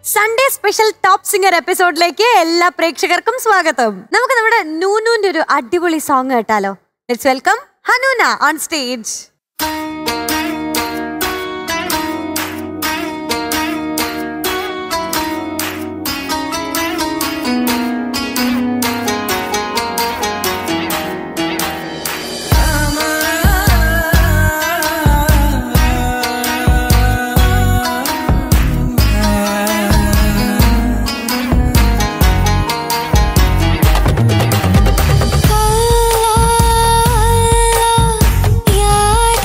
Sunday special top singer എപ്പിസോഡിലേക്ക് എല്ലാ പ്രേക്ഷകർക്കും സ്വാഗതം നമുക്ക് നമ്മുടെ നൂനുവിന്റെ ഒരു അടിപൊളി സോങ് കേട്ടാലോ let's welcome Hanoona on stage Allah, ya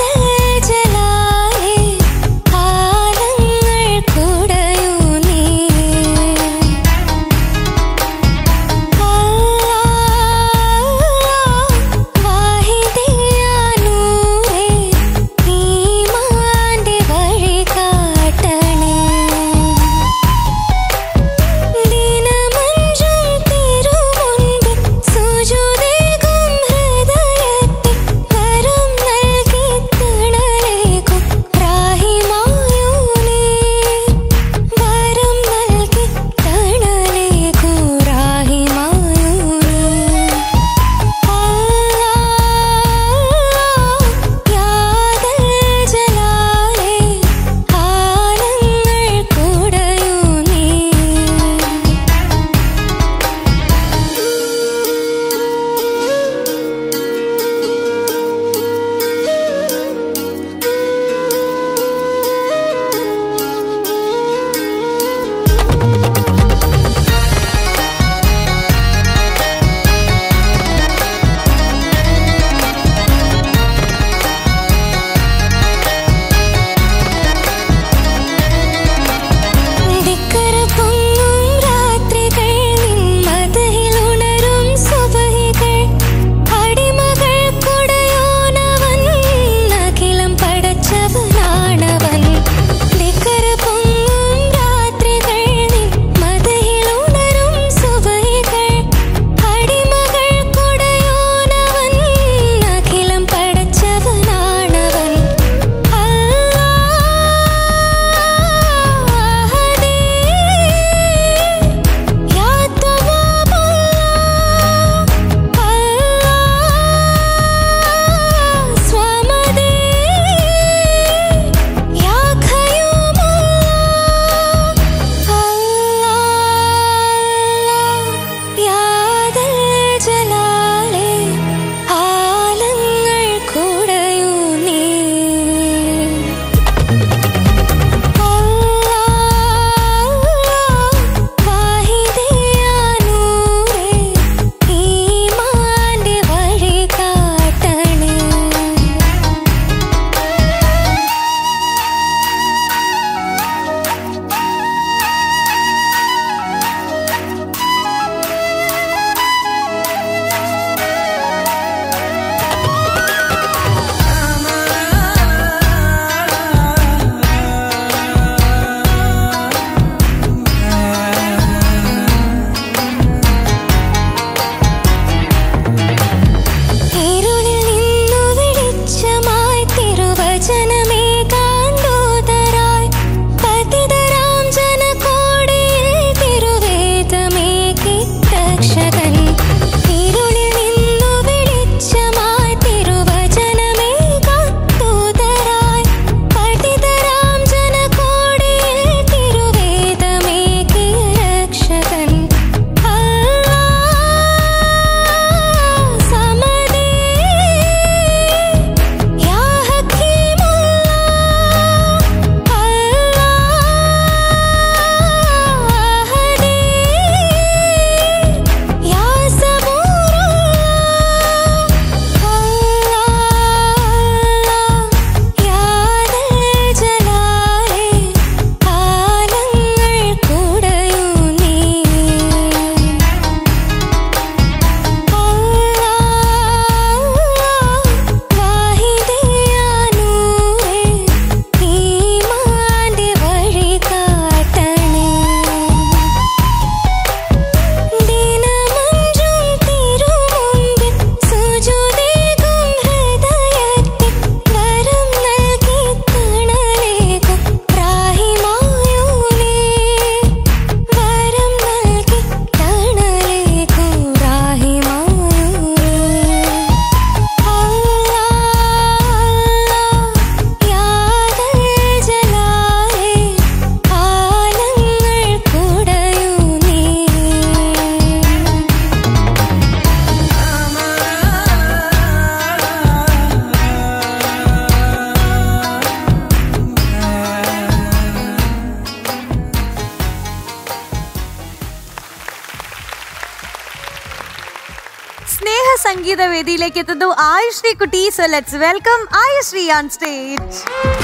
സംഗീത വേദിയിലേക്ക് എത്തുന്നു ആയുശ്രീ കുട്ടി so let's welcome Ayushree on stage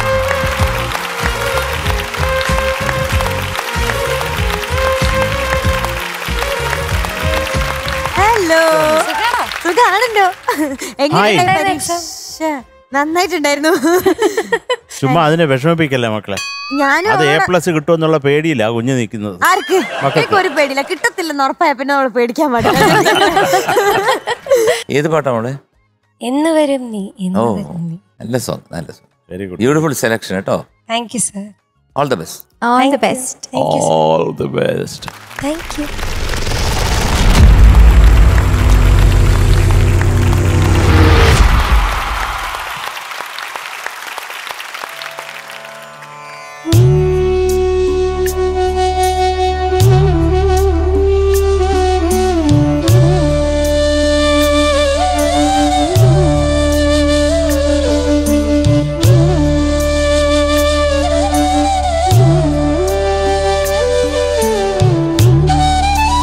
hello സുഖാണല്ലോ എങ്ങനെയുണ്ടായി ഹായ്. പരീക്ഷ ശ്ശേ, നന്നായിട്ടുണ്ടായിരുന്നു ചുമ്മാ അതിനെ വിഷമിപ്പിക്കല്ലേ മക്കളെ ഞാനും അത് എ അവളെ- പ്ലസ് കിട്ടുമെന്നുള്ള പേടിയില്ല ആ കുഞ്ഞ് നിൽക്കുന്നത് ആർക്ക് എനിക്ക് ഒരു പേടിയില്ല കിട്ടത്തില്ലെന്ന് ഉറപ്പായ പിന്നെ നമ്മൾ പേടിക്കാൻ പാടില്ല ഏത് പാട്ടാ മോളെ എന്ന് വരും നീ ഓ എന്ന് വരും നീ നല്ല സോങ് നല്ല song very good beautiful selection കേട്ടോ thank you sir all the best all the best thank you all the best thank you Thank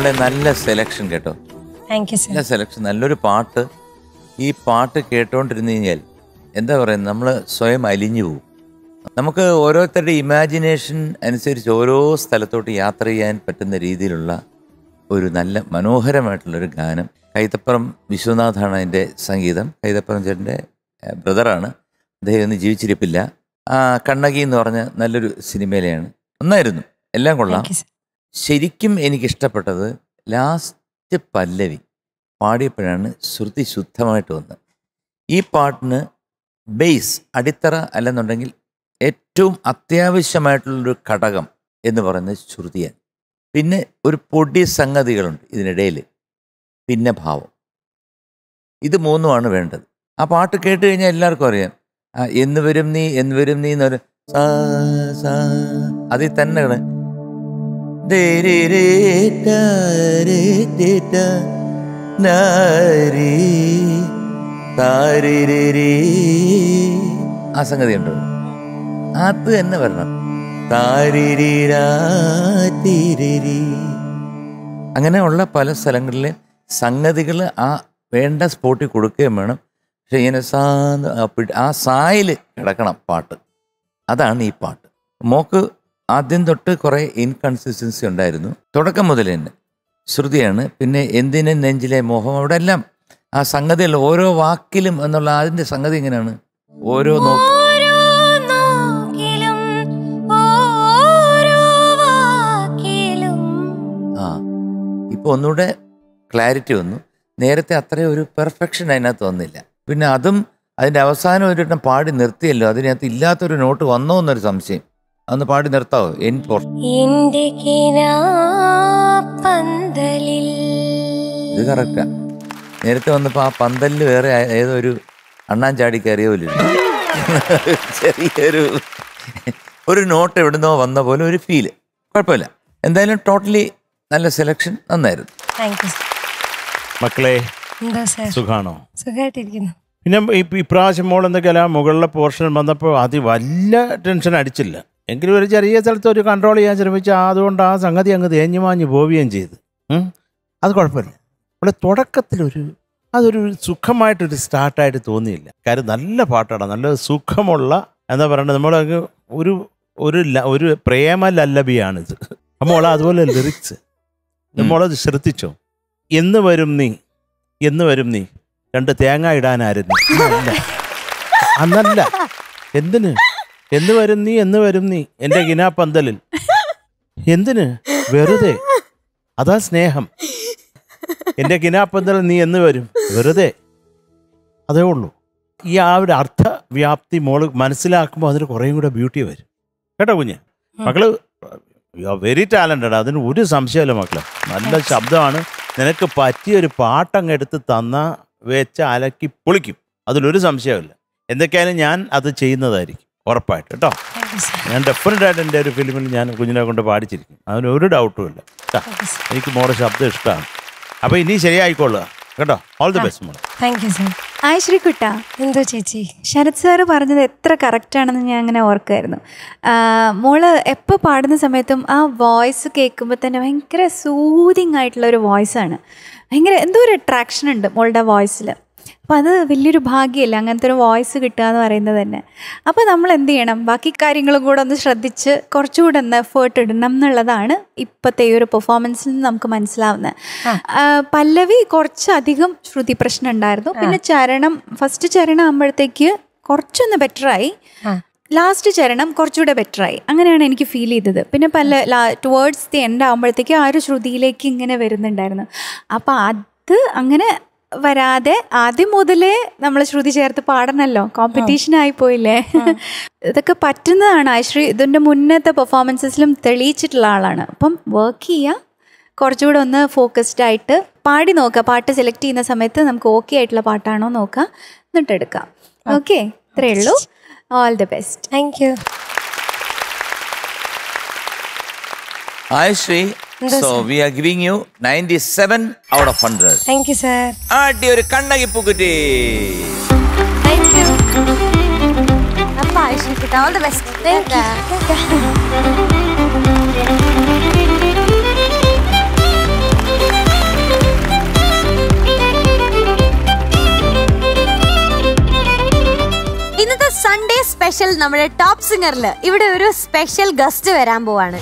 മോളെ നല്ല സെലക്ഷൻ കേട്ടോ താങ്ക് യു സർ നല്ല സെലക്ഷൻ നല്ലൊരു പാട്ട് ഈ പാട്ട് കേട്ടോണ്ടിരുന്ന് കഴിഞ്ഞാൽ എന്താ പറയുന്നത് നമ്മൾ സ്വയം അലിഞ്ഞു പോകും നമുക്ക് ഓരോരുത്തരുടെ ഇമാജിനേഷൻ അനുസരിച്ച് ഓരോ സ്ഥലത്തോട്ട് യാത്ര ചെയ്യാൻ പറ്റുന്ന രീതിയിലുള്ള ഒരു നല്ല മനോഹരമായിട്ടുള്ളൊരു ഗാനം കൈതപ്പുറം വിശ്വനാഥാണ് അതിൻ്റെ സംഗീതം കൈതപ്പുറം ചേട്ടൻ്റെ ബ്രദറാണ് അദ്ദേഹം ഇന്ന് ജീവിച്ചിരിപ്പില്ല ആ കണ്ണകി എന്ന് പറഞ്ഞ നല്ലൊരു സിനിമയിലെയാണ് നന്നായിരുന്നു എല്ലാം കൊള്ളാം താങ്ക് യു സർ ശരിക്കും എനിക്കിഷ്ടപ്പെട്ടത് ലാസ്റ്റ് പല്ലവി പാടിയപ്പോഴാണ് ശ്രുതി ശുദ്ധമായിട്ട് വന്നത് ഈ പാട്ടിന് ബേസ് അടിത്തറ അല്ലെന്നുണ്ടെങ്കിൽ ഏറ്റവും അത്യാവശ്യമായിട്ടുള്ളൊരു ഘടകം എന്ന് പറയുന്നത് ശ്രുതിയാണ് പിന്നെ ഒരു പൊടി സംഗതികളുണ്ട് ഇതിനിടയിൽ പിന്നെ ഭാവം ഇത് മൂന്നുമാണ് വേണ്ടത് ആ പാട്ട് കേട്ട് കഴിഞ്ഞാൽ എല്ലാവർക്കും അറിയാം ആ, എന്ന് വരും നീ എന്ന് വരും നീ എന്നൊരു സാ സാ അതിൽ തന്നെയാണ് ദേ രേ രേ ടാ രേ ടേ ടാ നാ രേ താ രേ രേ രേ. ആ സംഗതി ഉണ്ടോ അത് തന്നെ വരണം താരിരീരാ തീരിരീ. അങ്ങനെയുള്ള പല സ്ഥലങ്ങളിലെ സംഗതികൾ ആ വേണ്ട സ്പോട്ടിൽ കൊടുക്കുകയും വേണം പക്ഷെ ഇങ്ങനെ സാന്ന് ആ പിടി- ആ സായിൽ കിടക്കണം പാട്ട് അതാണ് ഈ പാട്ട് മോക്ക് ആദ്യം തൊട്ട് കുറേ ഇൻകൺസിസ്റ്റൻസി ഉണ്ടായിരുന്നു തുടക്കം മുതൽ തന്നെ ശ്രുതിയാണ് പിന്നെ എന്തിനും നെഞ്ചിലെ മോഹം അവിടെ എല്ലാം ആ സംഗതികൾ ഓരോ വാക്കിലും എന്നുള്ള അതിൻ്റെ സംഗതി എങ്ങനെയാണ് ഓരോ നോക്ക് ഓരോ നോക്കിലും ഓരോ വാക്കിലും ആ ഇപ്പോൾ ഒന്നുകൂടെ ക്ലാരിറ്റി വന്നു നേരത്തെ അത്രയും ഒരു പെർഫെക്ഷൻ അതിനകത്ത് വന്നില്ല പിന്നെ അതും അതിൻ്റെ അവസാനം ഒരിടം പാടി നിർത്തിയല്ലോ അതിനകത്ത് ഇല്ലാത്തൊരു നോട്ട് വന്നോ എന്നൊരു സംശയം അതൊന്ന് പാടി നിർത്താവോ എൻ പോർ എന്റെ പന്തലിൽ ഇത് കറക്റ്റാ നേരത്തെ വന്നപ്പോൾ ആ പന്തലിൽ വേറെ ആ- ഏതോ ഒരു അണ്ണാൻ ചാടി കയറിയ പോലെ ഇരുന്നു. ചെറിയൊരു ഒരു നോട്ട് എവിടുന്നോ വന്ന പോലെ ഒരു ഫീല് കുഴപ്പമില്ല എന്തായാലും ടോട്ടലി നല്ല സെലക്ഷൻ നന്നായിരുന്നു താങ്ക് യു സർ മക്കളെ എന്താ സർ സുഖാണോ സുഖമായിട്ടിരിക്കുന്നു പിന്നെ ഇപ്പം ഇപ്രാവശ്യം മോൾ എന്തൊക്കെയല്ല മുകളിലെ പോർഷൻ വന്നപ്പോൾ അത് വലിയ ടെൻഷൻ അടിച്ചില്ല എങ്കിലും ഒരു ചെറിയ സ്ഥലത്ത് ഒരു കൺട്രോൾ ചെയ്യാൻ ശ്രമിച്ച അതുകൊണ്ട് ആ സംഗതി അങ്ങ് തേഞ്ഞു മാഞ്ഞു പോവുകയും ചെയ്തു ഉം. അത് കുഴപ്പമില്ല ഇവിടെ തുടക്കത്തിലൊരു അതൊരു സുഖമായിട്ടൊരു സ്റ്റാർട്ടായിട്ട് തോന്നിയില്ല കാര്യം നല്ല പാട്ടാണ് നല്ല സുഖമുള്ള എന്താ പറയുന്നത് നമ്മളങ്ങ് ഒരു ഒരു ല- ഒരു പ്രേമ ലല്ലബിയാണിത് മോളെ അതുപോലെ ലിറിക്സ് മോളത് ശ്രദ്ധിച്ചോ എന്ന് വരും നീ എന്ന് വരും നീ രണ്ട് തേങ്ങ ഇടാനായിരുന്നു അല്ല അന്നല്ല എന്തിന് എന്ന് വരും നീ എന്ന് വരും നീ എന്റെ ഗിനാപ്പന്തലിൽ എന്തിന് വെറുതെ അതാ സ്നേഹം എന്റെ ഗിനാപ്പന്തലിൽ നീ എന്ന് വരും വെറുതെ അതേ ഉള്ളൂ ഈ ആ ഒരു അർത്ഥവ്യാപ്തി മോള് മനസ്സിലാക്കുമ്പോൾ അതിന് കുറേയും കൂടെ ബ്യൂട്ടി വരും കേട്ടോ കുഞ്ഞ് മക്കള് വെരി ടാലന്റഡ് അതിന് ഒരു സംശയമില്ല മക്കളെ നല്ല ശബ്ദമാണ് നിനക്ക് പറ്റിയൊരു പാട്ടങ്ങ് എടുത്ത് തന്ന വെച്ച് അലക്കി പൊളിക്കും അതിലൊരു സംശയമില്ല എന്തൊക്കെയായാലും ഞാൻ അത് ചെയ്യുന്നതായിരിക്കും ഉറപ്പായിട്ട് കേട്ടോ താങ്ക് യു സർ ഞാൻ ഡെഫിനറ്റ് ആയിട്ട് എൻ്റെ ഒരു ഫിലിമിൽ ഞാൻ കുഞ്ഞിനെ കൊണ്ട് പാടിച്ചിരിക്കും അതിന് ഒരു ഡൗട്ടും ഇല്ല കേട്ടോ താങ്ക് യു സർ എനിക്ക് മോടെ ശബ്ദം ഇഷ്ടമാണ് അപ്പോൾ ഇനി ശരിയായിക്കോളുക കേട്ടോ ഓൾ ദി ബെസ്റ്റ് മോളെ താങ്ക് യു സർ ആയ ശ്രീകുട്ട എന്തോ ചേച്ചി ശരത് സാറ് പറഞ്ഞത് എത്ര കറക്റ്റ് ആണെന്ന് ഞാൻ അങ്ങനെ ഓർക്കുമായിരുന്നു ആ, മോള് എപ്പോൾ പാടുന്ന സമയത്തും ആ വോയിസ് കേൾക്കുമ്പോൾ തന്നെ ഭയങ്കര സൂതിങ് ആയിട്ടുള്ള ഒരു വോയിസാണ് ഭയങ്കര എന്തോ ഒരു അട്രാക്ഷൻ ഉണ്ട് മോളുടെ വോയിസിൽ അപ്പോൾ അത് വലിയൊരു ഭാഗ്യമല്ല അങ്ങനത്തെ ഒരു വോയിസ് കിട്ടുക എന്ന് പറയുന്നത് തന്നെ അപ്പോൾ നമ്മൾ എന്ത് ചെയ്യണം ബാക്കി കാര്യങ്ങളും കൂടെ ഒന്ന് ശ്രദ്ധിച്ച് കുറച്ചുകൂടെ ഒന്ന് എഫേർട്ട് ഇടണം എന്നുള്ളതാണ് ഇപ്പോഴത്തെ ഈ ഒരു പെർഫോമൻസിൽ നിന്ന് നമുക്ക് മനസ്സിലാവുന്നത് ആ, പല്ലവി കുറച്ചധികം ശ്രുതി പ്രശ്നം ഉണ്ടായിരുന്നു പിന്നെ ചരണം ഫസ്റ്റ് ചരണം ആകുമ്പോഴത്തേക്ക് കുറച്ചൊന്ന് ബെറ്ററായി ആ. ലാസ്റ്റ് ചരണം കുറച്ചുകൂടെ ബെറ്ററായി അങ്ങനെയാണ് എനിക്ക് ഫീൽ ചെയ്തത് പിന്നെ പല ടുവേർഡ്സ് ദി എൻഡ് ആകുമ്പോഴത്തേക്ക് ആ ഒരു ശ്രുതിയിലേക്ക് ഇങ്ങനെ വരുന്നുണ്ടായിരുന്നു അപ്പം അത് അങ്ങനെ വരാതെ ആദ്യം മുതലേ നമ്മൾ ശ്രുതി ചേർത്ത് പാടണമല്ലോ കോമ്പറ്റീഷൻ ആയി പോയില്ലേ ഇതൊക്കെ പറ്റുന്നതാണ് ആശ്രീ ഇതിൻ്റെ മുന്നത്തെ പെർഫോമൻസസിലും തെളിയിച്ചിട്ടുള്ള ആളാണ് അപ്പം വർക്ക് ചെയ്യുക കുറച്ചുകൂടെ ഒന്ന് ഫോക്കസ്ഡ് ആയിട്ട് പാടി നോക്കുക പാട്ട് സെലക്ട് ചെയ്യുന്ന സമയത്ത് നമുക്ക് ഓക്കെ ആയിട്ടുള്ള പാട്ടാണോ നോക്കുക എന്നിട്ട് എടുക്കാം ഓക്കെ ഇത്രയേ ഉള്ളൂ all the best thank you hi Shree so we are giving you ninety seven out of hundred thank you sir ആട്ടി ഒരു കണ്ണകി പൂക്കുറ്റി താങ്ക് യു അപ്പൊ ആയിഷ്രിക്കുട്ട ഓൾ ദി ബെസ്റ്റ് സ്പെഷ്യൽ നമ്മുടെ ടോപ്പ് സിംഗറിൽ ഇവിടെ ഒരു സ്പെഷ്യൽ ഗസ്റ്റ് വരാൻ പോവാണ്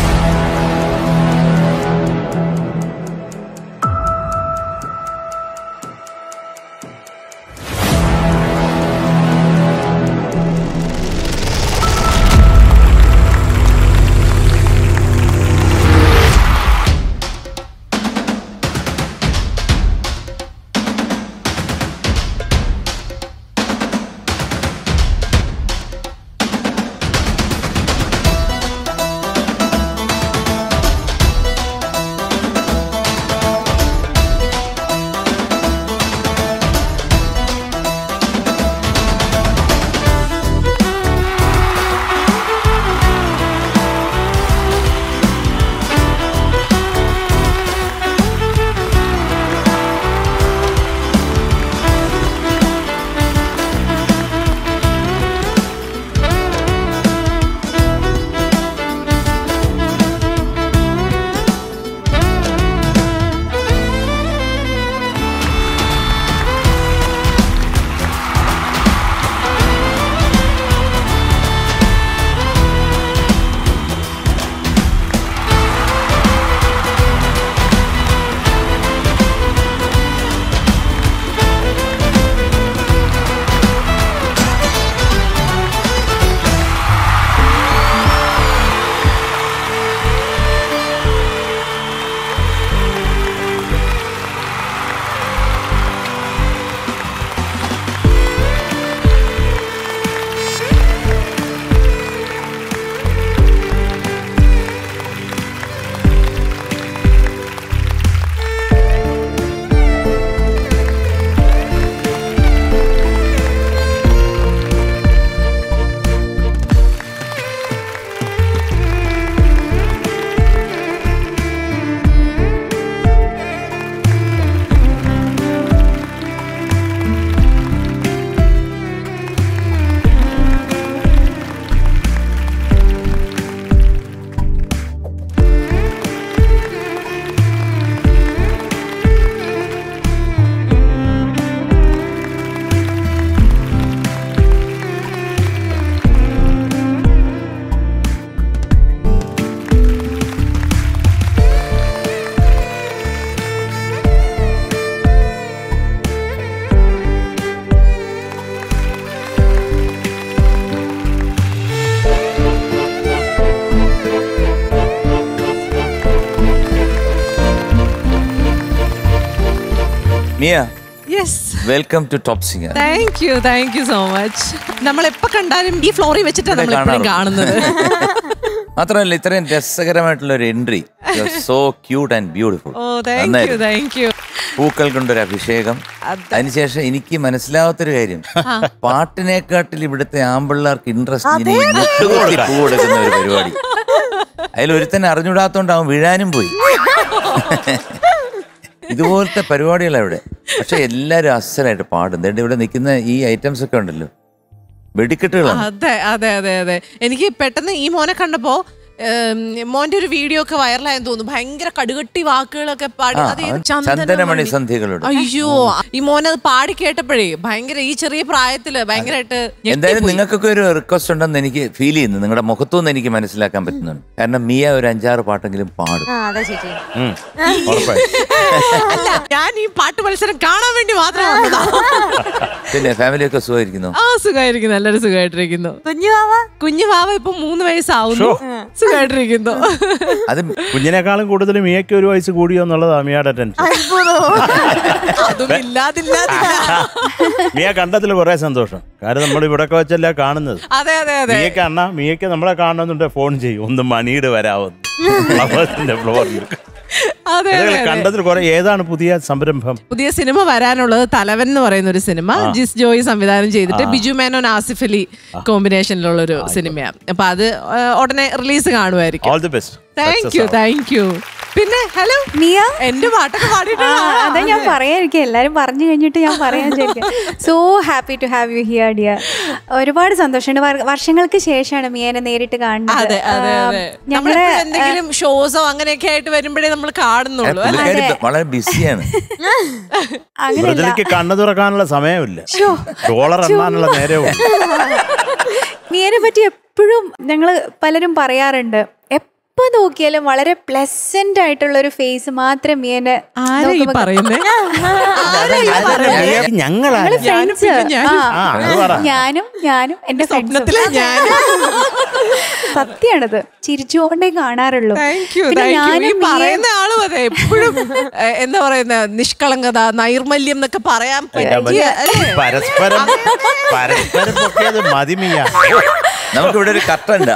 Mia yes welcome to top singer thank you thank you so much നമ്മൾ എപ്പോ കണ്ടാലും ഈ ഫ്ലോറിൽ വെച്ചിട്ടാണ് നമ്മൾ എപ്പോഴും കാണുന്നത് മാത്രമല്ല ഇത്രയും രസകരമായിട്ടുള്ള ഒരു entry so cute and beautiful oh thank you thank you പൂക്കൾ കൊണ്ടൊരു അഭിഷേകം അതിനുശേഷം എനിക്ക് മനസ്സിലാവാത്തൊരു കാര്യം പാട്ടിനെക്കാട്ടിൽ ഇവിടുത്തെ ആമ്പിള്ളേർക്ക് ഇൻട്രസ്റ്റ് മുട്ടുകൊട്ടി പൂ കൊടുക്കുന്ന ഒരു പരിപാടി അതിൽ ഒരുത്തൻ അറിഞ്ഞൂടാത്തോണ്ട് അവൻ വീഴാനും പോയി ഇതുപോലത്തെ പരിപാടികളാണ് ഇവിടെ പക്ഷെ എല്ലാരും അസലായിട്ട് പാടും ദേ ഇവിടെ നിൽക്കുന്ന ഈ ഐറ്റംസ് ഒക്കെ ഉണ്ടല്ലോ വെടിക്കെട്ടുകളാണ് അതെ അതെ അതെ അതെ എനിക്ക് പെട്ടെന്ന് ഈ മോനെ കണ്ടപ്പോ ഉം, മോന്റെ ഒരു വീഡിയോ ഒക്കെ വൈറലായെന്ന് തോന്നുന്നു ഭയങ്കര കടുകട്ടി വാക്കുകളൊക്കെ പാടി ആ, അത് ഏത് അവൻ ചന്ദനമണി സന്ധ്യകളുടെ അയ്യോ ഈ മോനത് പാടി കേട്ടപ്പോഴേ ഭയങ്കര ഈ ചെറിയ പ്രായത്തില് ഭയങ്കരമായിട്ട് എന്തായാലും നിങ്ങൾക്കൊക്കെ ഒരു റിക്വസ്റ്റ് ഉണ്ടെന്ന് എനിക്ക് ഫീൽ ചെയ്യുന്നു നിങ്ങളുടെ മുഖത്തുനിന്ന് എനിക്ക് മനസ്സിലാക്കാൻ പറ്റുന്നുണ്ട് കാരണം മിയ ഒരു അഞ്ചാറ് പാട്ടെങ്കിലും പാടും ആ അതെ ചേച്ചി ഉം. ഉറപ്പായും അല്ല ഞാൻ ഈ പാട്ട് മത്സരം കാണാൻ വേണ്ടി മാത്രം വന്നതാ പിന്നെ ഫാമിലിയൊക്കെ സുഖമായിരിക്കുന്നു ആ സുഖമായിരിക്കുന്നു എല്ലാവരും സുഖമായിട്ടിരിക്കുന്നു കുഞ്ഞു വാവ കുഞ്ഞു വാവ ഇപ്പൊ മൂന്ന് വയസ്സാവുന്നു സുഖമായിട്ടിരിക്കുന്നു അത് കുഞ്ഞിനേക്കാളും കൂടുതൽ മിയയ്ക്ക് ഒരു വയസ്സ് കൂടിയോ എന്നുള്ളതാണ് മിയയുടെ ടെൻഷൻ അതും ഇല്ലാതില്ലാതില്ല മിയ കണ്ടതിൽ കുറെ സന്തോഷം കാരണം നമ്മൾ ഇവിടൊക്കെ വെച്ചല്ല കാണുന്നത് അതെ അതെ അതെ മിയക്ക് അണ്ണ മിയക്ക് നമ്മളെ കാണുന്നുണ്ട് ഫോൺ ചെയ്യും ഒന്ന് മണിയുടെ വരാവുന്നു ഫ്ലവേഴ്സിന്റെ ഫ്ലോറിൽ അതെ അതെ അതെ. കണ്ടതിൽ കുറെ ഏതാണ് പുതിയ സംരംഭം പുതിയ സിനിമ വരാനുള്ളത് തലവൻ എന്ന് പറയുന്ന ഒരു സിനിമ ജിസ് ജോയി സംവിധാനം ചെയ്തിട്ട് ബിജു മേനോൻ ആസിഫ് അലി കോമ്പിനേഷനിലുള്ള ഒരു സിനിമയാണ് അപ്പൊ അത് ആ, ഉടനെ റിലീസ് കാണുമായിരിക്കും all the best thank you thank you പിന്നെ ഹലോ മിയ എന്റെ പാട്ടൊക്കെ ആ, പാടിയിട്ടാ അതാ ഞാൻ പറയാതിരിക്കും എല്ലാരും പറഞ്ഞു കഴിഞ്ഞിട്ട് ഞാൻ പറയാൻ so happy to have you here dear ഒരുപാട് സന്തോഷമുണ്ട് വർ- വർഷങ്ങൾക്ക് ശേഷമാണ് മിയനെ നേരിട്ട് കാണുന്നത് അതെ അതെ അതെ ഞങ്ങളുടെ നമ്മളെപ്പോഴും എന്തെങ്കിലും ഷോസോ അങ്ങനെയൊക്കെ ആയിട്ട് വരുമ്പോഴേ നമ്മൾ കാണുന്നുള്ളൂ അല്ലേ? പുള്ളിക്കാരി വളരെ ബിസിയാണ് അങ്ങനെയല്ല മൃദുലയ്ക്ക് കണ്ണു തുറക്കാനുള്ള സമയമില്ല ഡോളർ എണ്ണാനുള്ള നേരവും മിയനെ പറ്റി എപ്പോഴും ഞങ്ങൾ പലരും പറയാറുണ്ട് എപ്പോൾ നോക്കിയാലും വളരെ പ്ലസന്റ് ആയിട്ടുള്ള ഒരു ഫേസ് മാത്രമേ മിയനെ ആരാ ഈ നോക്കുമ്പോ- പറയുന്നേ ഞങ്ങളാ ഞങ്ങള് ഞാനും friends. പിന്നെ ഞാനും. ആ, ആ, അത് പറ. ഞാനും ഞാനും എന്റെ സ്വപ്നത്തിലെ ഞാൻ സത്യാണത് ചിരിച്ചുകൊണ്ടേ കാണാറുള്ളൂ താങ്ക് യു പിന്നെ താങ്ക് യു ഈ ഞാനും മിയയും- പറയുന്ന ആളും അതെ എപ്പോഴും എന്താ പറയുന്ന നിഷ്കളങ്കത നൈർമല്യം എന്നൊക്കെ പറയാൻ പറ്റിയ അല്ലേ? പരസ്പരം പരസ്പരം പൊക്കിയത് മതിമിയ നമുക്കിവിടെ ഒരു കട്ടുണ്ട്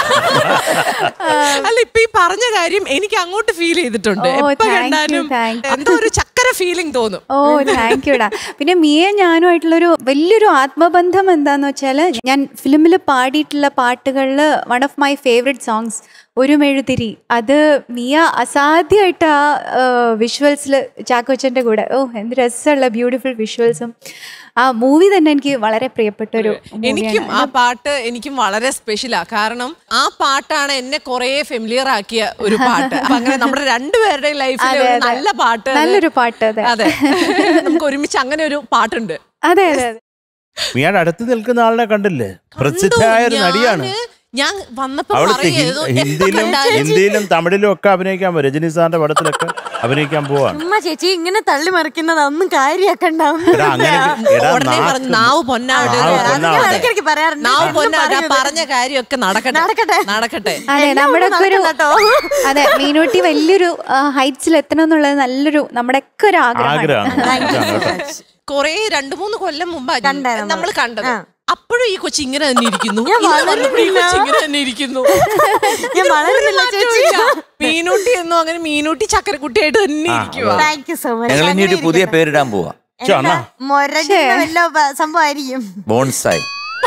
അല്ല ഇപ്പൊ ഈ പറഞ്ഞ കാര്യം എനിക്ക് അങ്ങോട്ട് ഫീൽ ചെയ്തിട്ടുണ്ട് ഓ, എപ്പോ thank you, കണ്ടാലും thank you. എന്തോ ഒരു ചക്കര ഫീലിംഗ് തോന്നും ഓ താങ്ക് യുടാ പിന്നെ മിയ ഞാനുമായിട്ടുള്ളൊരു വലിയൊരു ആത്മബന്ധം എന്താന്ന് വെച്ചാൽ ഞാൻ ഫിലിമിൽ പാടിയിട്ടുള്ള പാട്ടുകളിൽ one of my favourite songs ഒരു മെഴുതിരി അത് മിയ അസാധ്യമായിട്ട് ആ വിഷ്വൽസിൽ ചാക്കോച്ചൻ്റെ കൂടെ ഓ എന്ത് രസമുള്ള ബ്യൂട്ടിഫുൾ വിഷ്വൽസും ആ മൂവി തന്നെ എനിക്ക് വളരെ പ്രിയപ്പെട്ട ഒരു എനിക്കും ആ പാട്ട് എനിക്കും വളരെ സ്പെഷ്യലാ കാരണം ആ പാട്ടാണ് എന്നെ കുറെ ഫെമിലിയർ ആക്കിയ ഒരു പാട്ട് അപ്പൊ അങ്ങനെ നമ്മുടെ രണ്ടുപേരുടെ ലൈഫിൽ അതെ, ഒരു അതെ. നല്ല പാട്ട് അത് നല്ലൊരു പാട്ട് അതെ അതെ നമുക്ക് ഒരുമിച്ച് അങ്ങനെ ഒരു പാട്ടുണ്ട് അതെ അതെ അതെ മിയയുടെ അടുത്ത് നിൽക്കുന്ന ആളിനെ കണ്ടില്ലേ പ്രസിദ്ധമായ ഒരു കണ്ടു. നടിയാണ് ഞാന് ഞാൻ വന്നപ്പോ അവിടുത്തെ പറയുക, ഹി- ഏതോ എപ്പോ ഹിന്ദിയിലും കണ്ടാലും ഹിന്ദിയിലും തമിഴിലും ഒക്കെ അഭിനയിക്കാൻ പോകും രജനി സാറിന്റെ പടത്തിലൊക്കെ അഭിനയിക്കാൻ പോവാണ് ഉമ്മ ചേച്ചി ഇങ്ങനെ തള്ളി മറിക്കുന്നത് ഒന്നും കാര്യാക്കണ്ട എടാ അങ്ങനെ എടാ ഉടനെ നാക്ക് പറഞ്ഞു നാവ് പൊന്നാവട്ടെ നാവ് എന്ന് പൊന്നാവട്ടെ. പറഞ്ഞു. ഇടയ്ക്കിടയ്ക്ക് പറയാറുണ്ട് നാവ് എന്നും പൊന്നാവട്ടെ ആ പറയരുത്. പറഞ്ഞ കാര്യമൊക്കെ നടക്കട്ടെ നടക്കട്ടെ. നടക്കട്ടെ അതെ എല്ലാം നമ്മുടെ ഒന്നും ഒരു നടക്കണ്ട അതെ മീനൂട്ടി വലിയൊരു ഹൈറ്റ്സിൽ എത്തണം എന്നുള്ളത് നല്ലൊരു നമ്മുടെ ഒക്കെ ഒരു ആഗ്രഹമാണ് ആഗ്രഹമാണ് ഇതാണ് കേട്ടോ. കൊറേ രണ്ടു മൂന്ന് കൊല്ലം മുമ്പ് കണ്ടേ നമ്മള്. നമ്മൾ കണ്ടത് ആ. അപ്പോഴും ഈ കൊച്ചി ഇങ്ങനെ തന്നെ ഇരിക്കുന്നു ഞാൻ ഇന്ന് വന്നപ്പോഴും ഈ വളരുന്നില്ല. കൊച്ചി ഇങ്ങനെ തന്നെ ഇരിക്കുന്നു ഞാൻ വളരുന്നില്ല ചേച്ചി മാറ്റമില്ല. മീനൂട്ടി എന്നോ അങ്ങനെ മീനൂട്ടി ചക്കരക്കുട്ടിയായിട്ട് തന്നെ ഇരിക്കുക താങ്ക് യു സോ മച്ച് ഞങ്ങൾ ഇനി ഒരു പുതിയ പേരിടാൻ പോവാ ശ്ശെ, അണ്ണാ. മൊരടിക്കുന്ന വല്ല ബ- സംഭവമായിരിക്കും ബോൺസായി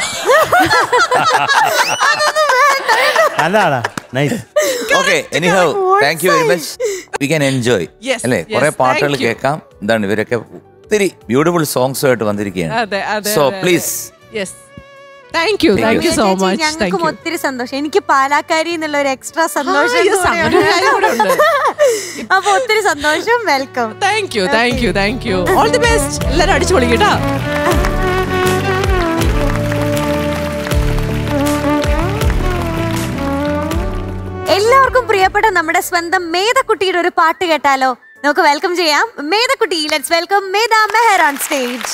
നല്ലതാടാ nice okay anyhow thank you very much we can enjoy Yes, അല്ലേ yes, കുറെ thank പാട്ടുകൾ you. കേൾക്കാം എന്താണ് ഇവരൊക്കെ ഒത്തിരി ബ്യൂട്ടിഫുൾ സോങ്സ് ആയിട്ട് വന്നിരിക്കുകയാണ് അതെ അതെ so please yes thank you thank you so ചേച്ചി, മച്ച് താങ്ക് ഞങ്ങൾക്കും യു ഒത്തിരി സന്തോഷം എനിക്ക് പാലാക്കാരി എന്നുള്ള ഒരു എക്സ്ട്രാ സന്തോഷം yes, അങ്ങനെ ഒരു കാര്യം കൂടെ ഉണ്ട്. കൂടിയുണ്ട്. അപ്പൊ ഒത്തിരി സന്തോഷം welcome thank you thank you thank you all the best എല്ലാരും അടിച്ചു പൊളിക്കട്ടാ എല്ലാവർക്കും പ്രിയപ്പെട്ട നമ്മുടെ സ്വന്തം മേധക്കുട്ടിയുടെ ഒരു പാട്ട് കേട്ടാലോ നമുക്ക് വെൽക്കം ചെയ്യാം മേധക്കുട്ടി let's welcome Medha Mehar on stage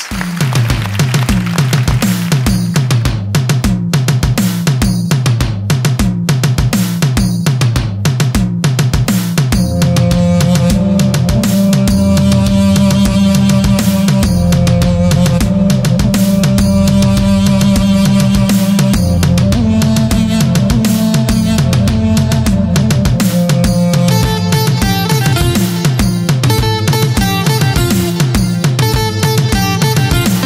ും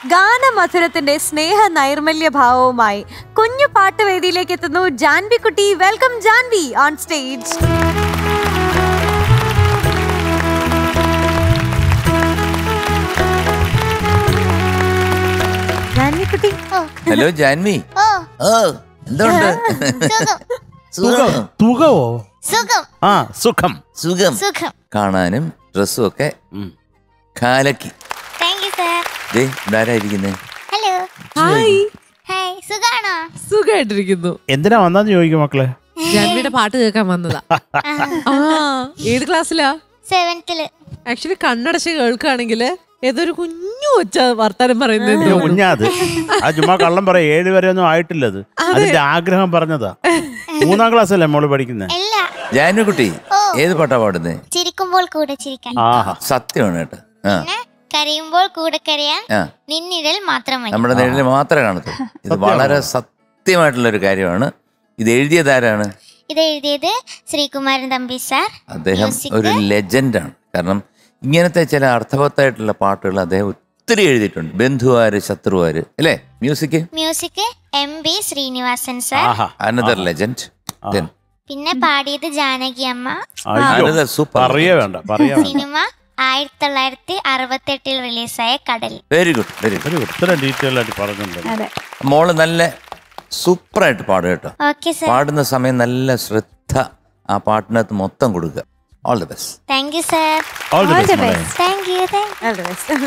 ഗാനമധുരത്തിന്റെ സ്നേഹ നൈർമല്യ ഭാവവുമായി കുഞ്ഞു പാട്ടുവേദിയിലേക്ക് എത്തുന്നു ജാൻവി കുട്ടി welcome Janvi on stage Janvi കുട്ടി ഹലോ ജാൻവി ഓ ഓ എന്തുണ്ട് സുഖം സുഖം തുകവോ സുഖം ആ സുഖം സുഖം സുഖം കാണാനും ഡ്രസ്സും ഒക്കെ ഉം. കാലക്കി താങ്ക് യു സാർ ദേ ഇതാരായിരിക്കുന്നേ ഹലോ ഹായ് ഹായ് സുഖാണോ സുഖമായിട്ടിരിക്കുന്നു എന്തിനാ വന്നാന്ന് ചോദിക്കും മക്കളെ ജാൻവിയുടെ പാട്ട് കേൾക്കാൻ വന്നതാ ആ ഏത് ക്ലാസ്സിലാ സെവൻത്തില് ആക്ച്വലി കണ്ണടച്ച് കേൾക്കുകയാണെങ്കിൽ ഏതൊരു കുഞ്ഞു ഒച്ച വർത്താനം പറയുന്നത് അയ്യോ, കുഞ്ഞാ അത് ആ ചുമ്മാ കള്ളം പറയാം ഏഴ് വരെ ഒന്നും ആയിട്ടില്ലത് അതിന്റെ ആഗ്രഹം പറഞ്ഞതാ മൂന്നാം ക്ലാസ് അല്ലേ മോള് പഠിക്കുന്നത് അല്ല ജാനുകുട്ടി ഓ. ഏത് പാട്ടാ പാടുന്നേ ചിരിക്കുമ്പോൾ കൂടെ ചിരിക്കാൻ ആഹാ സത്യമാണ് കേട്ടോ ആ പിന്നെ കരയുമ്പോൾ കൂടെ കരയാൻ ആ നിന്നിഴൽ മാത്രം മതി നമ്മുടെ നേരിൽ മാത്രമേ കാണത്തുള്ളൂ ഇത് വളരെ സത്യമായിട്ടുള്ള ഒരു കാര്യമാണ് ഇത് എഴുതിയതാരാണ് ഇത് എഴുതിയത് ശ്രീകുമാരൻ തമ്പി സാർ അദ്ദേഹം Music. ഒരു ലെജൻഡാണ് കാരണം ഇങ്ങനത്തെ ചില അർത്ഥവത്തായിട്ടുള്ള പാട്ടുകൾ അദ്ദേഹം ഒത്തിരി എഴുതിയിട്ടുണ്ട് ബന്ധുവാര് ശത്രുവാര് അല്ലേ music music M B Sreenivasan sir ആഹാ അനദർ ലെജൻഡ് പിന്നെ പാടിയത് ജാനകി അമ്മ അയ്യോ അനദർ സൂപ്പർ പറയേ വേണ്ട പറയേ വേണ്ട സിനിമ ആയിരത്തി തൊള്ളായിരത്തി അറുപത്തി എട്ടിൽ റിലീസായ കടൽ വെരി ഗുഡ് വെരി ഗുഡ് ഒരു ഇത്ര ഡീറ്റെയിൽ ആയിട്ട് പറഞ്ഞിട്ടുണ്ട് അതെ മോള് നല്ല സൂപ്പറായിട്ട് പാടുക കേട്ടോ ഓക്കെ സാർ പാടുന്ന സമയം നല്ല ശ്രദ്ധ ആ പാട്ടിനകത്ത് മൊത്തം കൊടുക്കുക all the best thank you sir all the All the best best. Thank you thank All the best.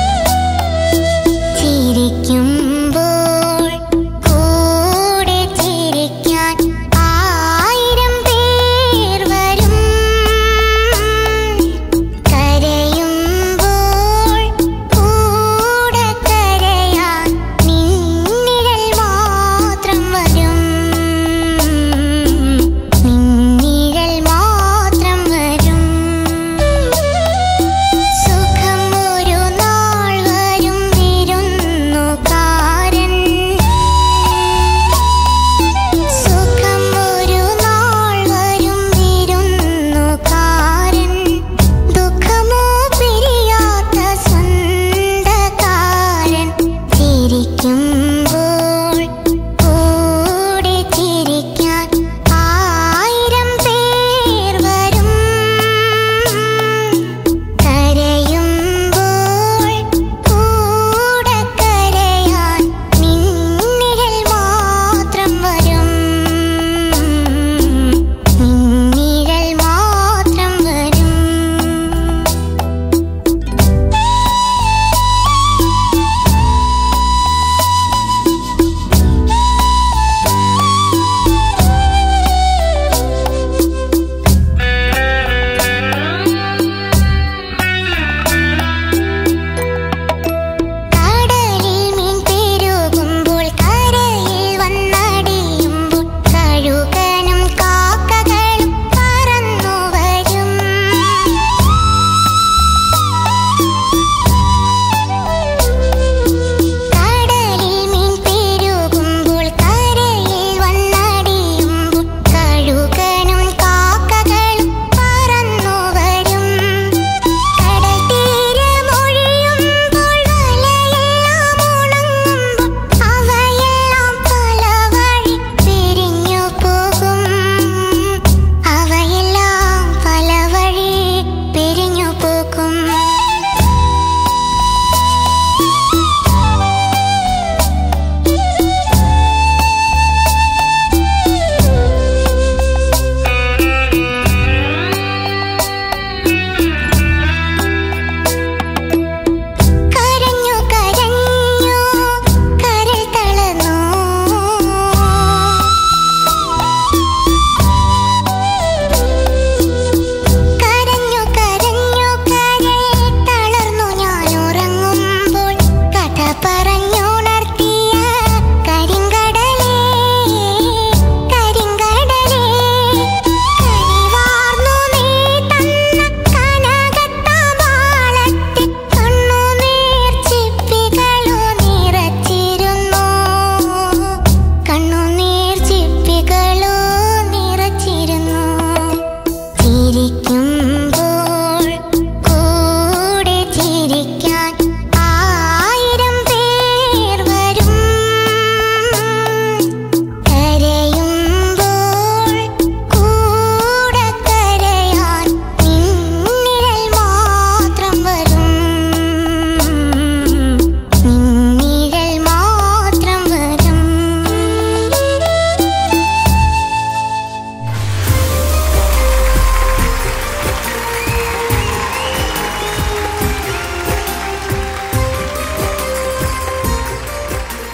ചിരിക്കുമ്പോൾ കൂടെ ചിരി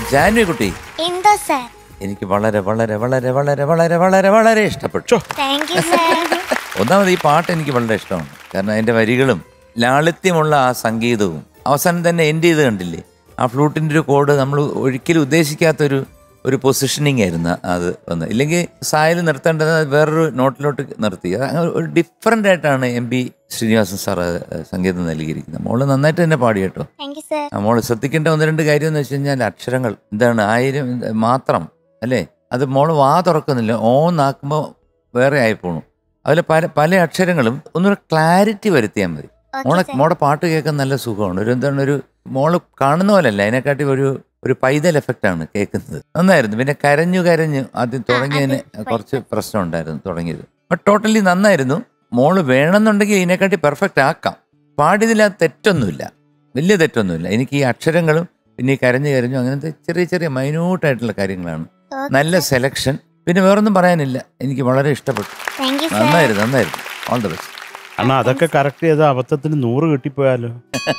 ജാൻവി കുട്ടി എന്തോ സാർ എനിക്ക് വളരെ വളരെ വളരെ വളരെ വളരെ വളരെ വളരെ ഇഷ്ടപ്പെട്ടു താങ്ക് യു സാർ ഒന്നാമത് ഈ പാട്ട് എനിക്ക് വളരെ ഇഷ്ടമാണ് കാരണം അതിന്റെ വരികളും ലാളിത്യമുള്ള ആ സംഗീതവും അവസാനം തന്നെ എൻഡ് ചെയ്ത് കണ്ടില്ലേ ആ ഫ്ലൂട്ടിന്റെ ഒരു കോഡ് നമ്മൾ ഒരിക്കലും ഉദ്ദേശിക്കാത്തൊരു ഒരു പൊസിഷനിങ് ആയിരുന്നു അത് വന്ന് ഇല്ലെങ്കിൽ സായൽ നിർത്തേണ്ടത് വേറൊരു നോട്ടിലോട്ട് നിർത്തി അത് അങ്ങനെ ഒരു ഡിഫറെൻ്റ് ആയിട്ടാണ് എം പി ശ്രീനിവാസൻ സാർ സംഗീതം നൽകിയിരിക്കുന്നത് മോള് നന്നായിട്ട് തന്നെ പാടി കേട്ടോ താങ്ക് യു സാർ നമ്മൾ ശ്രദ്ധിക്കേണ്ട ഒന്ന് രണ്ട് കാര്യം എന്ന് വെച്ച് കഴിഞ്ഞാൽ അക്ഷരങ്ങൾ എന്താണ് ആയിരം മാത്രം അല്ലേ അത് മോള് വാ തുറക്കുന്നില്ല ഓന്നാക്കുമ്പോൾ വേറെ ആയിപ്പോണു അതിൽ പല പല അക്ഷരങ്ങളും ഒന്നുകൂടെ ക്ലാരിറ്റി വരുത്തിയാൽ മതി മോളെ മോടെ പാട്ട് കേൾക്കാൻ നല്ല സുഖമാണ് ഒരു എന്താണ് ഒരു മോള് കാണുന്ന പോലല്ല അതിനെക്കാട്ടി ഒരു ഒരു പൈതൽ എഫക്റ്റാണ് കേൾക്കുന്നത് നന്നായിരുന്നു പിന്നെ കരഞ്ഞു കരഞ്ഞു ആദ്യം തുടങ്ങിയതിന് കുറച്ച് പ്രശ്നം ഉണ്ടായിരുന്നു തുടങ്ങിയത് ബട്ട് ടോട്ടലി നന്നായിരുന്നു മോള് വേണമെന്നുണ്ടെങ്കിൽ ഇതിനെക്കാട്ടി പെർഫെക്റ്റ് ആക്കാം പാടിയതിൽ ആ തെറ്റൊന്നുമില്ല വലിയ തെറ്റൊന്നുമില്ല എനിക്ക് ഈ അക്ഷരങ്ങളും പിന്നെ ഈ കരഞ്ഞു കരഞ്ഞു അങ്ങനത്തെ ചെറിയ ചെറിയ മൈന്യൂട്ടായിട്ടുള്ള കാര്യങ്ങളാണ് നല്ല സെലക്ഷൻ പിന്നെ വേറൊന്നും പറയാനില്ല എനിക്ക് വളരെ ഇഷ്ടപ്പെട്ടു താങ്ക് യു സാർ നന്നായിരുന്നു നന്നായിരുന്നു ഓൾ ദ ബെസ്റ്റ് അണ്ണാ അതൊക്കെ കറക്റ്റ് ചെയ്ത അബദ്ധത്തിന് നൂറ് കിട്ടിപ്പോയാലോ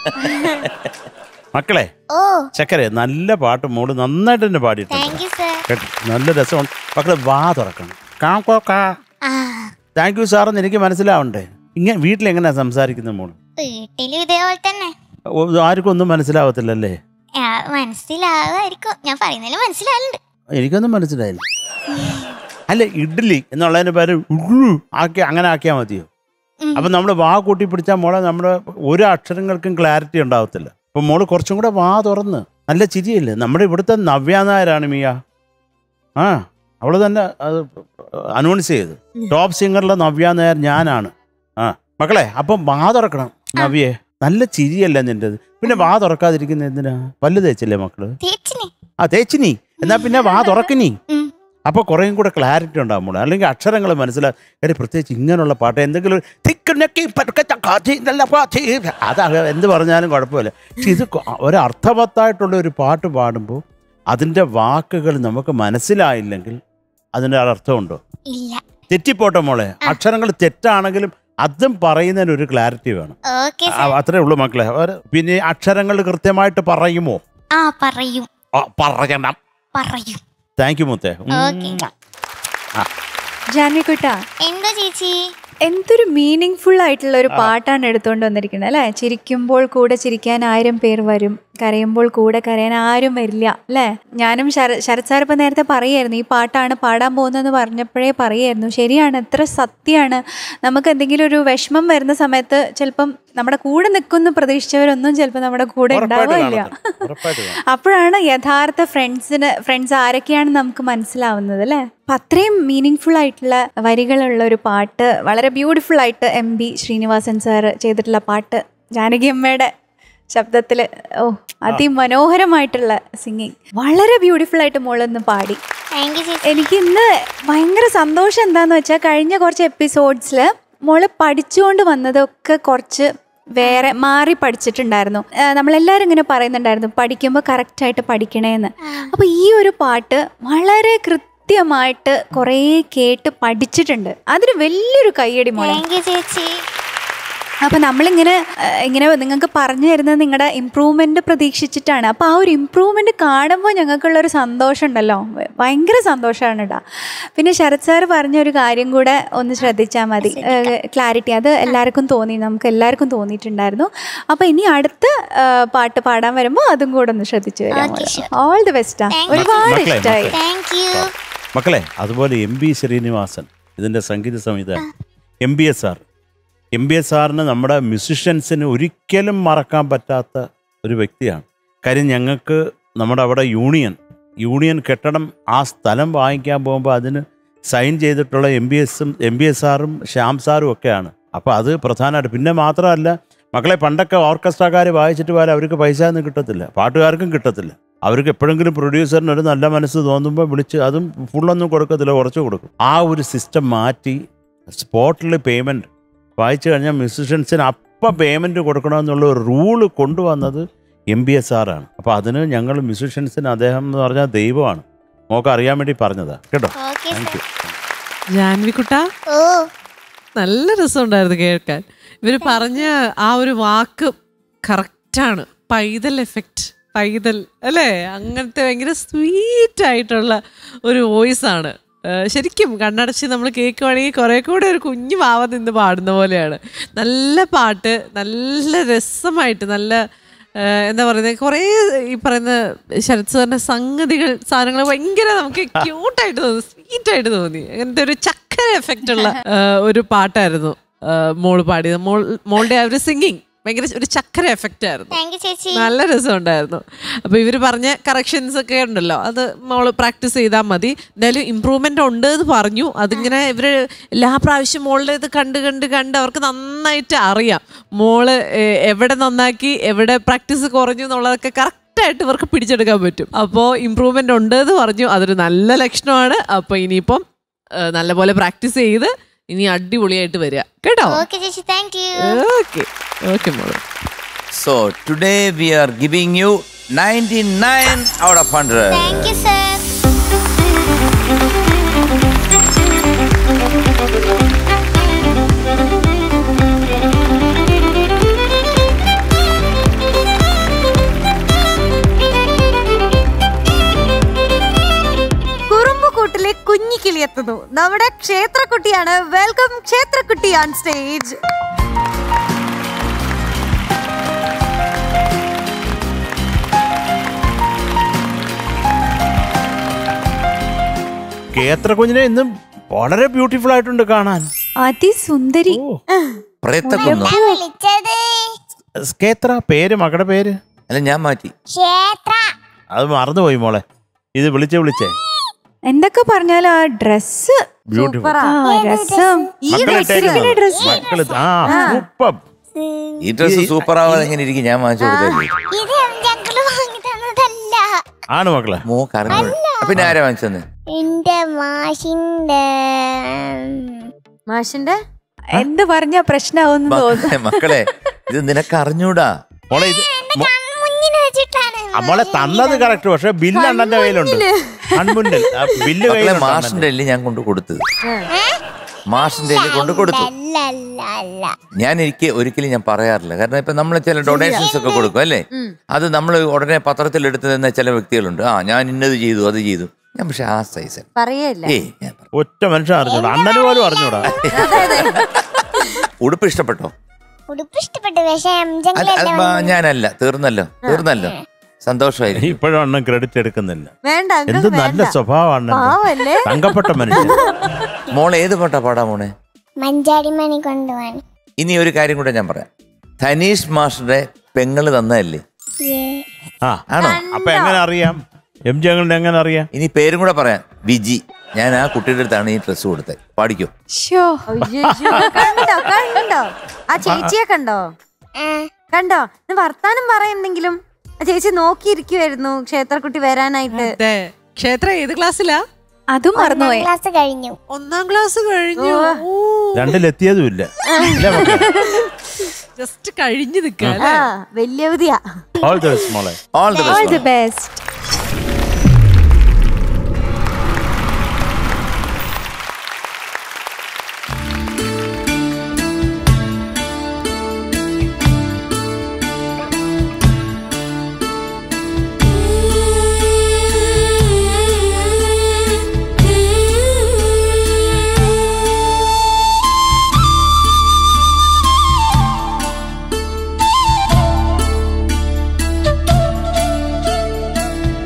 മക്കളെ ഓ ചക്കരെ നല്ല പാട്ട് മോള് നന്നായിട്ട് തന്നെ പാടിയിട്ടുണ്ട് താങ്ക് യു സാർ കേട്ടോ നല്ല രസമുണ്ട് മക്കളെ വാ തുറക്കണം കാ കോ കാ ആ താങ്ക് യു സാറെന്ന് എനിക്ക് മനസ്സിലാവണ്ടേ ഇങ്ങനെ വീട്ടിലെങ്ങനെയാ സംസാരിക്കുന്നത് മോള് വീട്ടിലും ഇതേപോലെ തന്നെ ഓ, ആർക്കും ഒന്നും മനസ്സിലാവത്തില്ലല്ലേ ആ, മനസ്സിലാവായിരിക്കും ഞാൻ പറയുന്നതിൽ മനസ്സിലാവുന്നുണ്ട് എനിക്കൊന്നും മനസ്സിലായില്ല അല്ല ഇഡ്ഡലി എന്നുള്ളതിന് പേര് ഉള്ളു ആക്കി അങ്ങനെ ആക്കിയാൽ മതിയോ ഉം. അപ്പൊ നമ്മൾ വാ കൂട്ടി പിടിച്ചാൽ മോളെ നമ്മുടെ ഒരു അക്ഷരങ്ങൾക്കും ക്ലാരിറ്റി ഉണ്ടാവത്തില്ല അപ്പൊ മോള് കുറച്ചും കൂടെ വാ തുറന്ന് നല്ല ചിരിയല്ലേ നമ്മുടെ ഇവിടുത്തെ നവ്യ നായരാണ് മിയ ആ അവള് തന്നെ അത് അനൗൺസ് ചെയ്ത് ടോപ്പ് സിംഗറിലെ നവ്യ നായർ ഞാനാണ് ആ മക്കളെ അപ്പം വാ തുറക്കണം നവ്യേ നല്ല ചിരിയല്ലേ നിൻ്റെത് പിന്നെ വാ തുറക്കാതിരിക്കുന്ന എന്തിനാ പല്ല് തേച്ചില്ലേ മക്കള് തേച്ചിനെ ആ തേച്ചിനി എന്നാ പിന്നെ വാ തുറക്കിനി ഉം. അപ്പൊ കുറേയും കൂടെ ക്ലാരിറ്റി ഉണ്ടാവും മോളെ അല്ലെങ്കിൽ അക്ഷരങ്ങൾ മനസ്സിലാ കാര്യം പ്രത്യേകിച്ച് ഇങ്ങനെയുള്ള പാട്ട് എന്തെങ്കിലും ഒരു തിക്ക് നെക്കി പതുക്കെ ചക്കാച്ചി നല്ല പാച്ചി അത് അക- എന്ത് പറഞ്ഞാലും കുഴപ്പമില്ല പക്ഷെ ഇത് കൊ- ഒരർത്ഥവത്തായിട്ടുള്ള ഒരു പാട്ട് പാടുമ്പോൾ അതിൻ്റെ വാക്കുകൾ നമുക്ക് മനസ്സിലായില്ലെങ്കിൽ അതിൻ്റെ അർത്ഥമുണ്ടോ ഇല്ല തെറ്റിപ്പോട്ടെ മോളെ അക്ഷരങ്ങൾ തെറ്റാണെങ്കിലും അതും പറയുന്നതിന് ഒരു ക്ലാരിറ്റി വേണം ഓക്കെ ആ, സാർ അത്രേ ഉള്ളൂ മക്കളെ ഒരു- പിന്നെ അക്ഷരങ്ങൾ കൃത്യമായിട്ട് പറയുമോ ആ പറയും ആ, പറയണം പറയും താങ്ക് യു മുത്തേ ഓക്കെ ജാൻവിക്കുട്ട എന്തോ ചേച്ചി എന്തൊരു മീനിങ് ഫുൾ ആയിട്ടുള്ള ഒരു പാട്ടാണ് എടുത്തുകൊണ്ട് വന്നിരിക്കുന്നത് അല്ലേ ചിരിക്കുമ്പോൾ കൂടെ ചിരിക്കാൻ ആയിരം പേർ വരും കരയുമ്പോൾ കൂടെ കരയാൻ ആരും വരില്ല അല്ലേ ഞാനും ശര ശരത് സാർ ഇപ്പം നേരത്തെ പറയായിരുന്നു ഈ പാട്ടാണ് പാടാൻ പോകുന്നതെന്ന് പറഞ്ഞപ്പോഴേ പറയായിരുന്നു ശരിയാണ് എത്ര സത്യമാണ് നമുക്ക് എന്തെങ്കിലും ഒരു വിഷമം വരുന്ന സമയത്ത് ചിലപ്പം നമ്മുടെ കൂടെ നിൽക്കുന്ന പ്രതീക്ഷിച്ചവരൊന്നും ചിലപ്പോൾ നമ്മുടെ കൂടെ ഉറപ്പായിട്ട് ഉണ്ടാവില്ല കാണത്തില്ല. ഉറപ്പായിട്ട് കാണും. അപ്പോഴാണ് യഥാർത്ഥ ഫ്രണ്ട്സിന് ഫ്രണ്ട്സ് ആരൊക്കെയാണെന്ന് നമുക്ക് മനസ്സിലാവുന്നത് അല്ലേ അപ്പം അത്രയും മീനിങ് ഫുൾ ആയിട്ടുള്ള വരികളുള്ള ഒരു പാട്ട് വളരെ ബ്യൂട്ടിഫുൾ ആയിട്ട് എം ബി ശ്രീനിവാസൻ സാർ ചെയ്തിട്ടുള്ള പാട്ട് ജാനകി അമ്മയുടെ ശബ്ദത്തിൽ ഓ അതിമനോഹരമായിട്ടുള്ള സിംഗിങ് വളരെ ബ്യൂട്ടിഫുൾ ആയിട്ട് മോളൊന്ന് പാടി താങ്ക് യു ചേച്ചി എനിക്ക് ഇന്ന് ഭയങ്കര സന്തോഷം എന്താന്ന് വെച്ചാൽ കഴിഞ്ഞ കുറച്ച് എപ്പിസോഡ്സിൽ മോള് പഠിച്ചുകൊണ്ട് വന്നതൊക്കെ കുറച്ച് വേറെ മാറി പഠിച്ചിട്ടുണ്ടായിരുന്നു ആ, നമ്മളെല്ലാവരും ഇങ്ങനെ പറയുന്നുണ്ടായിരുന്നു പഠിക്കുമ്പോൾ കറക്റ്റായിട്ട് പഠിക്കണേന്ന് അപ്പോൾ ഈ ഒരു പാട്ട് വളരെ കൃത്യമായിട്ട് കുറേ കേട്ട് പഠിച്ചിട്ടുണ്ട് അതിന് വലിയൊരു കൈയടി മോളെ താങ്ക് യു ചേച്ചി അപ്പോൾ നമ്മളിങ്ങനെ ആ, ഇങ്ങനെ നിങ്ങൾക്ക് പറഞ്ഞു തരുന്നത് നിങ്ങളുടെ ഇമ്പ്രൂവ്മെൻ്റ് പ്രതീക്ഷിച്ചിട്ടാണ് അപ്പോൾ ആ ഒരു ഇമ്പ്രൂവ്മെൻറ്റ് കാണുമ്പോൾ ഞങ്ങൾക്കുള്ളൊരു സന്തോഷം ഉണ്ടല്ലോ ഭയങ്കര സന്തോഷമാണ് കേട്ടോ പിന്നെ ശരത് സാർ പറഞ്ഞ ഒരു കാര്യം കൂടെ ഒന്ന് ശ്രദ്ധിച്ചാൽ മതി ക്ലാരിറ്റി അത് എല്ലാവർക്കും തോന്നി നമുക്ക് എല്ലാവർക്കും തോന്നിയിട്ടുണ്ടായിരുന്നു അപ്പോൾ ഇനി അടുത്ത ആ, പാട്ട് പാടാൻ വരുമ്പോൾ അതും കൂടെ ഒന്ന് ശ്രദ്ധിച്ചു വരാം Okay, sure. ഓൾ ദി ബെസ്റ്റാ Thank you. ഒരുപാട് മക്കളെ, ഇഷ്ടമായി മക്കളെ. താങ്ക് യു മക്കളെ അതുപോലെ എം ബി ശ്രീനിവാസൻ ഇതിൻ്റെ സംഗീത സംവിധാനം M B S R M B S ആറിന് നമ്മുടെ മ്യൂസിഷ്യൻസിന് ഒരിക്കലും മറക്കാൻ പറ്റാത്ത ഒരു വ്യക്തിയാണ് കാര്യം ഞങ്ങൾക്ക് നമ്മുടെ അവിടെ യൂണിയൻ യൂണിയൻ കെട്ടണം ആ സ്ഥലം വാങ്ങിക്കാൻ പോകുമ്പോൾ അതിന് സൈൻ ചെയ്തിട്ടുള്ള എം ബി എസും എം ബി എസ് ആറും ശ്യാം സാറും ഒക്കെയാണ് അപ്പോൾ അത് പ്രധാനമായിട്ട് പിന്നെ മാത്രമല്ല മക്കളെ പണ്ടൊക്കെ ഓർക്കസ്ട്രക്കാർ വായിച്ചിട്ട് പോയാൽ അവർക്ക് പൈസ ഒന്നും കിട്ടത്തില്ല പാട്ടുകാർക്കും കിട്ടത്തില്ല അവർക്ക് എപ്പോഴെങ്കിലും പ്രൊഡ്യൂസറിന് ഒരു നല്ല മനസ്സ് തോന്നുമ്പോൾ വിളിച്ച് അതും ഫുള്ളൊന്നും കൊടുക്കത്തില്ല കുറച്ച് കൊടുക്കും ആ ഒരു സിസ്റ്റം മാറ്റി സ്പോട്ടിൽ പേയ്മെൻറ്റ് വായിച്ചു കഴിഞ്ഞാൽ മ്യൂസിഷ്യൻസിന് അപ്പം പേയ്മെൻറ്റ് കൊടുക്കണമെന്നുള്ള ഒരു റൂള് കൊണ്ടുവന്നത് എം ബി എസ് ആറാണ് അപ്പോൾ അതിന് ഞങ്ങൾ മ്യൂസിഷ്യൻസിന് അദ്ദേഹം എന്ന് പറഞ്ഞാൽ ദൈവമാണ് മോക്ക് അറിയാൻ വേണ്ടി പറഞ്ഞതാ കേട്ടോ ഓക്കെ താങ്ക് യു ജാൻവിക്കുട്ട ഓ നല്ല രസമുണ്ടായിരുന്നു കേൾക്കാൻ ഇവര് പറഞ്ഞ ആ ഒരു വാക്ക് കറക്റ്റാണ് പൈതൽ എഫക്റ്റ് പൈതൽ അല്ലേ അങ്ങനത്തെ ഭയങ്കര സ്വീറ്റ് ആയിട്ടുള്ള ഒരു വോയിസ് ആണ് ഏഹ് ശരിക്കും കണ്ണടച്ച് നമ്മൾ കേൾക്കുവാണെങ്കിൽ കുറെ കൂടെ ഒരു കുഞ്ഞു പാവ നിന്ന് പാടുന്ന പോലെയാണ് നല്ല പാട്ട് നല്ല രസമായിട്ട് നല്ല ഏഹ് എന്താ പറയുന്നത് കുറേ ഈ പറയുന്ന ശരത് സാറിന്റെ സംഗതികൾ സാധനങ്ങൾ ഭയങ്കര നമുക്ക് ക്യൂട്ടായിട്ട് തോന്നി സ്വീറ്റ് ആയിട്ട് തോന്നി അങ്ങനത്തെ ഒരു ചക്കര എഫക്റ്റ് ഉള്ള ഏഹ് ഒരു പാട്ടായിരുന്നു ഏഹ് മോള് പാടിയത് മോൾ മോളുടെ ആ ഒരു സിംഗിങ് ഭയങ്കര ഒരു ചക്കര എഫക്റ്റ് ആയിരുന്നു താങ്ക് യു ചേച്ചി നല്ല രസമുണ്ടായിരുന്നു അപ്പൊ ഇവര് പറഞ്ഞ കറക്ഷൻസ് ഒക്കെ ഉണ്ടല്ലോ അത് മോള് പ്രാക്ടീസ് ചെയ്താൽ മതി എന്തായാലും ഇമ്പ്രൂവ്മെന്റ് ഉണ്ട് എന്ന് പറഞ്ഞു അതിങ്ങനെ ഇവര് എല്ലാ പ്രാവശ്യം മോളുടെ ഇത് കണ്ട് കണ്ട് കണ്ട് അവർക്ക് നന്നായിട്ട് അറിയാം മോള് ഏഹ്, എവിടെ നന്നാക്കി എവിടെ പ്രാക്ടീസ് കുറഞ്ഞു എന്നുള്ളതൊക്കെ കറക്റ്റ് ആയിട്ട് ഇവർക്ക് പിടിച്ചെടുക്കാൻ പറ്റും അപ്പോൾ ഇമ്പ്രൂവ്മെന്റ് ഉണ്ട് എന്ന് പറഞ്ഞു അതൊരു നല്ല ലക്ഷണമാണ് അപ്പോൾ ഇനിയിപ്പം ഏഹ്, നല്ലപോലെ പ്രാക്ടീസ് ചെയ്ത് ഇനി അടിപൊളിയായിട്ട് വരിക കേട്ടോ ഓക്കെ ചേച്ചി താങ്ക് യു ഓക്കെ ഓക്കെ മോള് So today we are giving you 99 out of 100. Thank you sir കുറുമ്പുകൂട്ടിലെ കുഞ്ഞിക്കിളി എത്തുന്നു നമ്മുടെ ക്ഷേത്രക്കുട്ടിയാണ് വെൽക്കം ക്ഷേത്രക്കുട്ടി ഓൺ സ്റ്റേജ് കേത്ര കുഞ്ഞിനെ ഇന്നും വളരെ ബ്യൂട്ടിഫുൾ ആയിട്ടുണ്ട് കാണാൻ അതിസുന്ദരി പ്രയത്നക്കുന്നു വിളിച്ചത് കേത്ര പേര് മകളുടെ പേര് അല്ല ഞാൻ മാറ്റി ക്ഷേത്ര അത് മറന്നുപോയി മോളെ ഇത് വിളിച്ചേ വിളിച്ചേ എന്തൊക്കെ പറഞ്ഞാലും ആ ഡ്രസ് ബ്യൂട്ടിഫുൾ ആ രസം ഈ മക്കളിട്ടേക്കുന്നത് ഡ്രസ് മക്കള് ആ സൂപ്പർ ഈ ഡ്രസ് സൂപ്പർ ആവാതെ എങ്ങനെ ഇരിക്കും ഞാൻ വാങ്ങിച്ചു കൊടുത്തല്ലേ ഇത് ഞങ്ങള് വാങ്ങി തന്നതല്ല ആണ് മക്കളെ മോക്ക് അറിഞ്ഞു പിന്നെ ആരാ വാങ്ങിച്ചെന്ന് എന്റെ മാഷിന്റെ മാഷിന്റെ എന്ത് പറഞ്ഞ പ്രശ്നമാവുന്നു തോന്നുന്നു മക്കളെ ഇത് നിനക്ക് അറിഞ്ഞൂടാ മോളെ ഇത് മോ- മുന്നിൽ വെച്ചിട്ടാണ് ആ, മോളെ തന്നത് കറക്റ്റ് പക്ഷെ ബില്ല് അണ്ണന്റെ കയ്യിലുണ്ട് കൺമുന്നിൽ ആ, ബില്ല് മക്കളെ കയ്യിലുണ്ട് മാഷിന്റെ അണ്ണന്റെ. എല്ല് ഞാൻ കൊണ്ട് കൊടുത്തത് മാഷിന്റെ എല്ല് കൊണ്ട് കൊടുത്തു അല്ല അല്ല അല്ല ഞാൻ എനിക്ക് ഒരിക്കലും ഞാൻ പറയാറില്ല കാരണം ഇപ്പൊ നമ്മൾ ചില ഡൊണേഷൻസ് ഒക്കെ കൊടുക്കും അല്ലേ അത് നമ്മൾ ഉടനെ പത്രത്തിൽ എടുത്തു തന്ന ചില വ്യക്തികളുണ്ട് ആ ഞാൻ ഇന്നത് ചെയ്തു അത് ചെയ്തു ഞാൻ പക്ഷെ ആ സൈസ് പറയല്ല ഏയ് ഞാൻ പറ- ഒറ്റ മനുഷ്യൻ അറിഞ്ഞൂടാ അണ്ണന് പോലും അറിഞ്ഞൂടാ ഉടുപ്പ് ഇഷ്ടപ്പെട്ടോ ഉടുപ്പ് ഇഷ്ടപ്പെട്ടു പക്ഷെ അല്ല, എംജങ്ങളെല്ലാം അത് ബ- ഞാനല്ല തീർന്നല്ലോ തീർന്നല്ലോ സന്തോഷമായിരിക്കും ഇപ്പോഴും അണ്ണൻ ക്രെഡിറ്റ് എടുക്കുന്നില്ല വേണ്ട എന്ത് അങ്കിൾ നല്ല വേണ്ട സ്വഭാവം അണ്ണൻ പാവല്ലേ തങ്കപ്പെട്ട മനുഷ്യൻ മോളെ ഏത് പാട്ടാ പാടാ മോളെ മഞ്ചാടി മണി കൊണ്ടുപോവാൻ ഇനി ഒരു കാര്യം കൂടെ ഞാൻ പറയാം ധനീഷ് മാസ്റ്ററുടെ പെങ്ങള് തന്നതല്ലേ ആ ആണോ അപ്പൊ എങ്ങനെ അറിയാം എം ജി അങ്ങളുടെ എങ്ങനെ അറിയാം ഇനി പേരും കൂടെ പറയാം വിജി ഞാൻ ആ കുട്ടിയുടെ അടുത്താണ് ഈ ഡ്രസ്സ് കൊടുത്തത് പാടിക്കോ ഷോ അയ്യയ്യോ, കണ്ടോ കണ്ടോ ആ ചേച്ചിയെ കണ്ടോ കണ്ടോ ഇത് വർത്താനം പറയുന്നെങ്കിലും ആ ചേച്ചി നോക്കിയിരിക്കുവായിരുന്നു ക്ഷേത്രക്കുട്ടി വരാനായിട്ട് അതെ ക്ഷേത്രം ഏത് ക്ലാസ്സിലാ അതും മറന്നുപോയി ക്ലാസ് കഴിഞ്ഞു ഒന്നാം ക്ലാസ് കഴിഞ്ഞു രണ്ടിലെത്തിയതും ഇല്ല ഇല്ലേ മക്കളെ ജസ്റ്റ് കഴിഞ്ഞു നിക്ക ആ വലിയവതിയാ ഓൾ ദ ബെസ്റ്റ് മോളെ all the all the best best ആ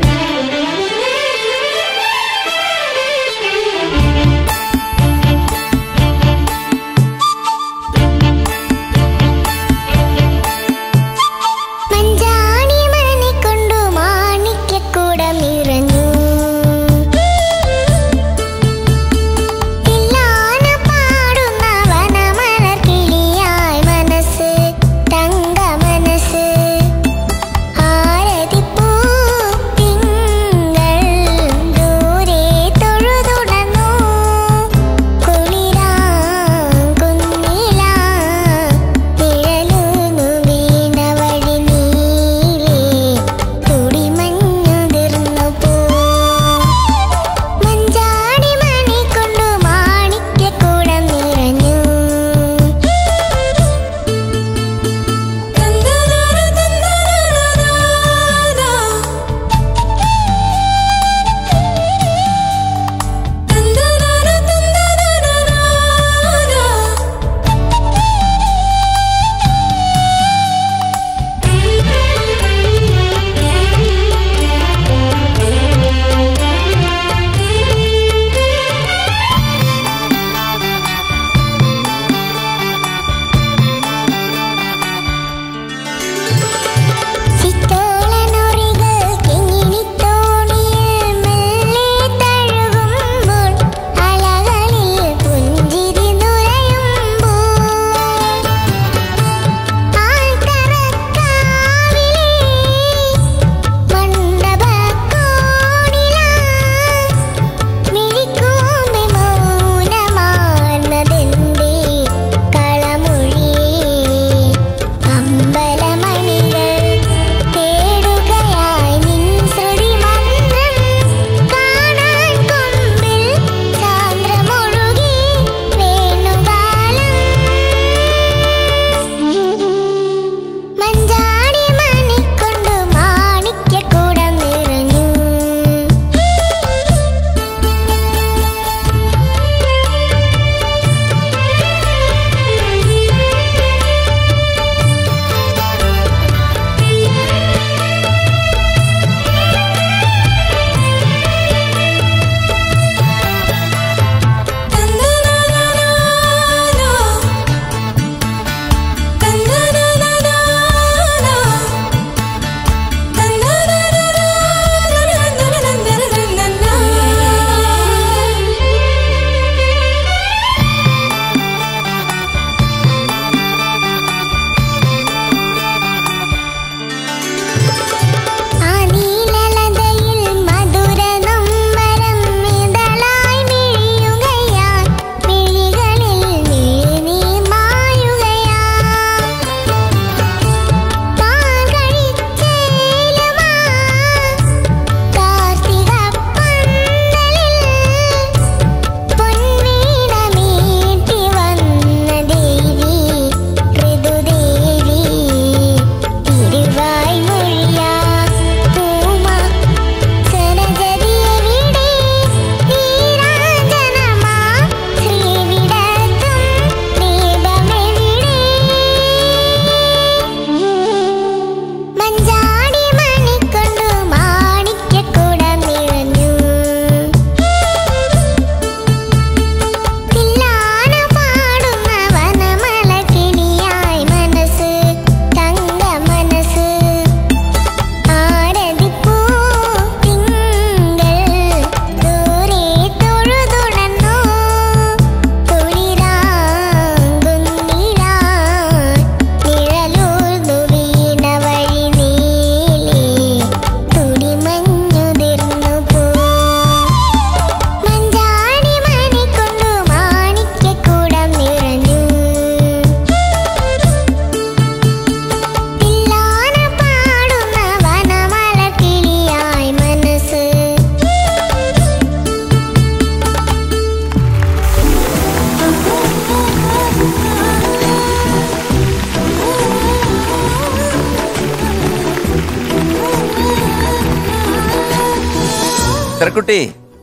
ചിത്രക്കുട്ടി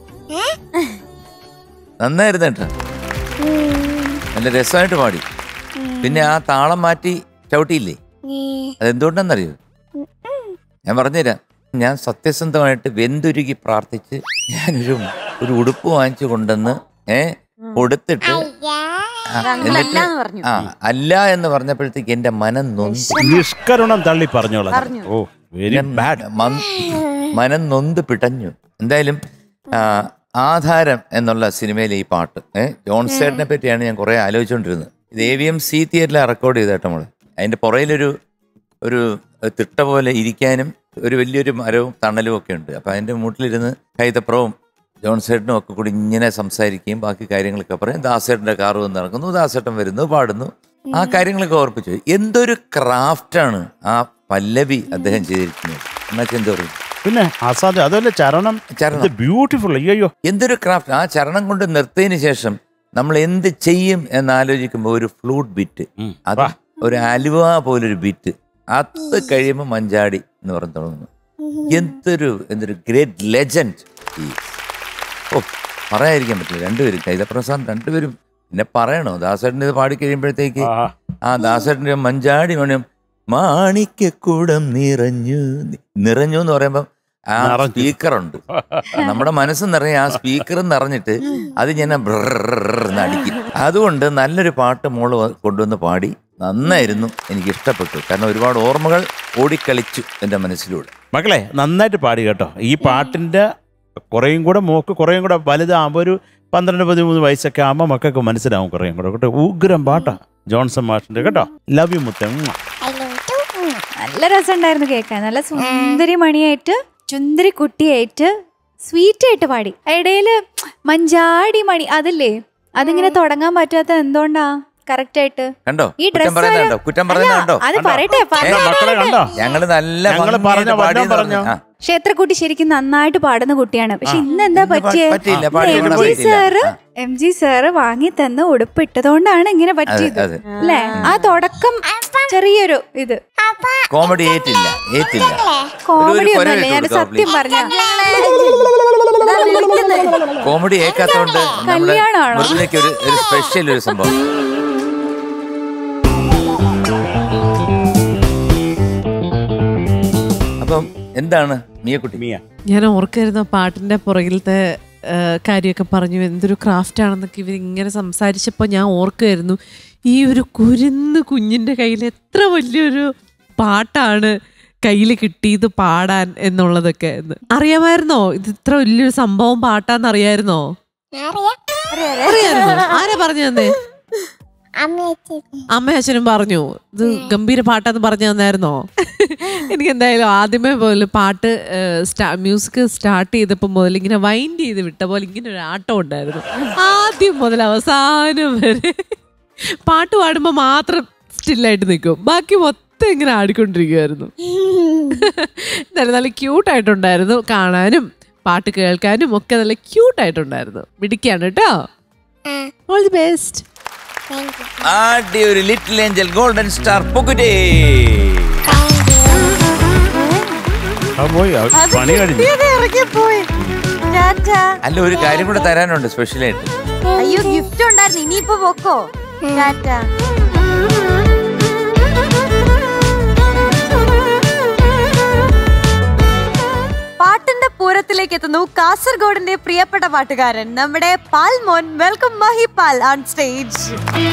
നന്നായിരുന്നു കേട്ടോ നല്ല രസമായിട്ട് പാടി പിന്നെ ആ താളം മാറ്റി ചവിട്ടിയില്ലേ അതെന്തുകൊണ്ടെന്നറിയോ ഞാൻ പറഞ്ഞുതരാം ഞാൻ സത്യസന്ധമായിട്ട് വെന്തുരുകി പ്രാർത്ഥിച്ച് ഞാനൊരു ഒരു ഉടുപ്പ് വാങ്ങിച്ചു കൊണ്ടുവന്ന് ഏ കൊടുത്തിട്ട് ആ, അതങ്ങളല്ല എന്നിട്ട് എന്ന് പറഞ്ഞു. ആ അല്ല എന്ന് പറഞ്ഞപ്പോഴത്തേക്ക് എന്റെ മനം നൊന്തു നിഷ്കരുണം തള്ളി പറഞ്ഞോളാം പറഞ്ഞു. ഓ വെരി ബാഡ് മൻ- മനം നൊന്ത് പിടഞ്ഞു എന്തായാലും ആ, ആധാരം എന്നുള്ള സിനിമയിലെ ഈ പാട്ട് ഏഹ് ജോൺസേട്ടിനെ പറ്റിയാണ് ഞാൻ കുറെ ആലോചിച്ചുകൊണ്ടിരുന്നത് ഇത് എ വി എം സി തിയേറ്ററിൽ റെക്കോർഡ് ചെയ്തേട്ടോ നമ്മള് അതിന്റെ പുറയിലൊരു ഒരു തിട്ട പോലെ ഇരിക്കാനും ഒരു വലിയൊരു മരവും തണലും ഒക്കെ ഉണ്ട് അപ്പൊ അതിന്റെ മൂട്ടിലിരുന്ന് കൈതപ്രവും ജോൺസേട്ടനും ഒക്കെ കൂടി ഇങ്ങനെ സംസാരിക്കുകയും ബാക്കി കാര്യങ്ങളൊക്കെ പറയും ദാസേട്ടന്റെ കാറ് വന്ന് ഇറങ്ങുന്നു ദാസേട്ടൻ വരുന്നു പാടുന്നു ആ കാര്യങ്ങളൊക്കെ ഓർപ്പിച്ചു എന്തൊരു ക്രാഫ്റ്റാണ് ആ പല്ലവി അദ്ദേഹം ചെയ്തിരിക്കുന്നത് എന്നൊക്കെ എന്താ പറയും പിന്നെ അസാധ്യം അതുമല്ല ചരണം ചരണം. ബ്യൂട്ടിഫുൾ അയ്യോ എന്തൊരു ക്രാഫ്റ്റ് ആ ചരണം കൊണ്ട് നിർത്തിയതിന് ശേഷം നമ്മൾ എന്ത് ചെയ്യും എന്നാലോചിക്കുമ്പോൾ ഒരു ഫ്ലൂട്ട് ബിറ്റ് ഉം. അത് വാ. ഒരു അലുവ പോലൊരു ബിറ്റ് അത് കഴിയുമ്പോൾ മഞ്ചാടി എന്ന് പറഞ്ഞു തുടങ്ങുന്നു എന്തൊരു എന്തൊരു ഗ്രേറ്റ് ലെജൻഡ് ഈ ഓ പറയാതിരിക്കാൻ പറ്റില്ല രണ്ടുപേരും കൈതപ്രസാദ് രണ്ടുപേരും പിന്നെ പറയണോ ദാസേട്ടൻ ഇത് പാടി കഴിയുമ്പോഴത്തേക്ക് ആഹാ. ആ ദാസേട്ടൻ്റെ മഞ്ചാടി മണിയും മാണിക്യക്കൂടം നിറഞ്ഞു നിറഞ്ഞു എന്ന് പറയുമ്പം ആ നിറഞ്ഞു. സ്പീക്കറുണ്ട് നമ്മുടെ മനസ്സ് നിറയെ ആ സ്പീക്കർ നിറഞ്ഞിട്ട് അത് ഞാൻ ബ്രന്ന് അടിക്കും അതുകൊണ്ട് നല്ലൊരു പാട്ട് മോള് വ- കൊണ്ടുവന്ന് പാടി നന്നായിരുന്നു എനിക്ക് ഇഷ്ടപ്പെട്ടു കാരണം ഒരുപാട് ഓർമ്മകൾ ഓടിക്കളിച്ചു എൻ്റെ മനസ്സിലൂടെ മക്കളെ നന്നായിട്ട് പാടി കേട്ടോ ഈ പാട്ടിന്റെ കുറേയും കൂടെ മോക്ക് കുറേയും കൂടെ വലുതാകുമ്പോൾ ഒരു പന്ത്രണ്ട് പതിമൂന്ന് വയസ്സൊക്കെ ആകുമ്പോൾ മക്കൾക്ക് മനസ്സിലാവും കുറേയും കൂടെ കേട്ടോ ഉഗ്രം പാട്ടാ ജോൺസൺ മാഷിന്റെ കേട്ടോ ലവ് യു മുത്തം ഉമ്മ. നല്ല രസമുണ്ടായിരുന്നു കേൾക്കാൻ നല്ല സുന്ദരി മണിയായിട്ട് ചുന്ദരി കുട്ടിയായിട്ട് സ്വീറ്റ് ആയിട്ട് പാടി ഇടയില് മഞ്ചാടി മണി അതില്ലേ അതിങ്ങനെ തുടങ്ങാൻ പറ്റാത്ത എന്തുകൊണ്ടാ കറക്റ്റ് ആയിട്ട് കണ്ടോ ഈ കുറ്റം ഡ്രസ് പറയുന്നുണ്ടോ കുറ്റം പറയുന്നുണ്ടോ അത് പറയട്ടെ ഏ, മക്കളെ കണ്ടോ ഞങ്ങള് നല്ല ഞങ്ങള് ഭംഗിയായിട്ട് പറഞ്ഞ വചനം പാടിയെന്ന് പറഞ്ഞോ? പറഞ്ഞു. ആ. ക്ഷേത്രക്കുട്ടി ശരിക്കും നന്നായിട്ട് പാടുന്ന കുട്ടിയാണ് പക്ഷെ ഇന്ന് എന്താ ഇന്ന് പ- പറ്റിയേ പറ്റിയില്ല, ഇന്ന് പാടി എം ഇവിടെ ജി പറ്റിയില്ല. സാറ് ആ. എം ജി സാറ് വാങ്ങി തന്ന ഉടുപ്പ് ഇട്ടതുകൊണ്ടാണ് ഇങ്ങനെ പറ്റിയത് അതെ. അല്ലേ ആ തുടക്കം ചെറിയൊരു ഇത് കോമഡി ഏറ്റില്ല ഏറ്റില്ല കോമഡി ഒരു ഒന്നുമല്ല ഞാൻ കൊടുക്കാം, സത്യം please. പറഞ്ഞ ഇതാ വിളിക്കുന്നത്. കോമഡി ഏക്കാത്തോണ്ട് നമ്മുടെ കല്യാണമാണോ? മൃദുലയ്ക്ക് ഒരു ഒരു സ്പെഷ്യൽ ഒരു സംഭവം അപ്പം എന്താണ് മിയക്കുട്ടി മിയ ഞാൻ ഓർക്കായിരുന്നു ആ പാട്ടിന്റെ പുറകിലത്തെ ആ, കാര്യമൊക്കെ പറഞ്ഞു എന്തൊരു ക്രാഫ്റ്റ് ആണെന്നൊക്കെ ഇവർ ഇങ്ങനെ സംസാരിച്ചപ്പോൾ ഞാൻ ഓർക്കുമായിരുന്നു ഈ ഒരു കുരുന്ന് കുഞ്ഞിന്റെ കയ്യിൽ എത്ര വലിയൊരു പാട്ടാണ് കയ്യിൽ കിട്ടിയത് പാടാൻ എന്നുള്ളതൊക്കെ എന്ന് അറിയാമായിരുന്നോ ഇത് ഇത്ര വലിയൊരു സംഭവം പാട്ടാന്ന് അറിയായിരുന്നോ അറിയായിരുന്നോ ആരാ പറഞ്ഞു തന്നെ അമ്മ അച്ഛനും പറഞ്ഞു ഇത് ഗംഭീര പാട്ടാന്ന് പറഞ്ഞു തന്നായിരുന്നോ എനിക്ക് എന്തായാലും ആദ്യമേ പോലെ പാട്ട് മ്യൂസിക് സ്റ്റാർട്ട് ചെയ്തപ്പോൾ മുതൽ ഇങ്ങനെ വൈൻഡ് ചെയ്ത് വിട്ട പോലെ ഇങ്ങനെ ഒരു ആട്ടം ഉണ്ടായിരുന്നു ആദ്യം മുതൽ അവസാനം വരെ പാട്ട് പാടുമ്പോൾ മാത്രം സ്റ്റില്ലായിട്ട് നിൽക്കും ബാക്കി മൊത്തം ഇങ്ങനെ ആടിക്കൊണ്ടിരിക്കുമായിരുന്നു എന്തായാലും നല്ല ക്യൂട്ടായിട്ടുണ്ടായിരുന്നു കാണാനും പാട്ട് കേൾക്കാനും ഒക്കെ നല്ല ക്യൂട്ടായിട്ടുണ്ടായിരുന്നു മിടിക്കാണ് കേട്ടോ ഓൾ ദി ബെസ്റ്റ് ആദ്യ ഒരു ലിറ്റിൽ ഏഞ്ചൽ ഗോൾഡൻ സ്റ്റാർ പൊക്കുറ്റേ ആ പോയി ആ പണി കഴിഞ്ഞു ഇത് ഇറങ്ങിപ്പോയി ടാറ്റ. അല്ല ഒരു കാര്യം കൂടെ തരാനുണ്ട് സ്പെഷ്യലായിട്ട് അയ്യോ ഗിഫ്റ്റ് ഉണ്ടായിരുന്നു ഇനിയിപ്പോ പൊക്കോ ടാറ്റ പാട്ടിന്റെ പൂരത്തിലേക്ക് എത്തുന്നു കാസർഗോഡിന്റെ പ്രിയപ്പെട്ട പാട്ടുകാരൻ നമ്മുടെ പാൽ മോൻ വെൽക്കം മഹി പാൽ ഓൺ സ്റ്റേജ്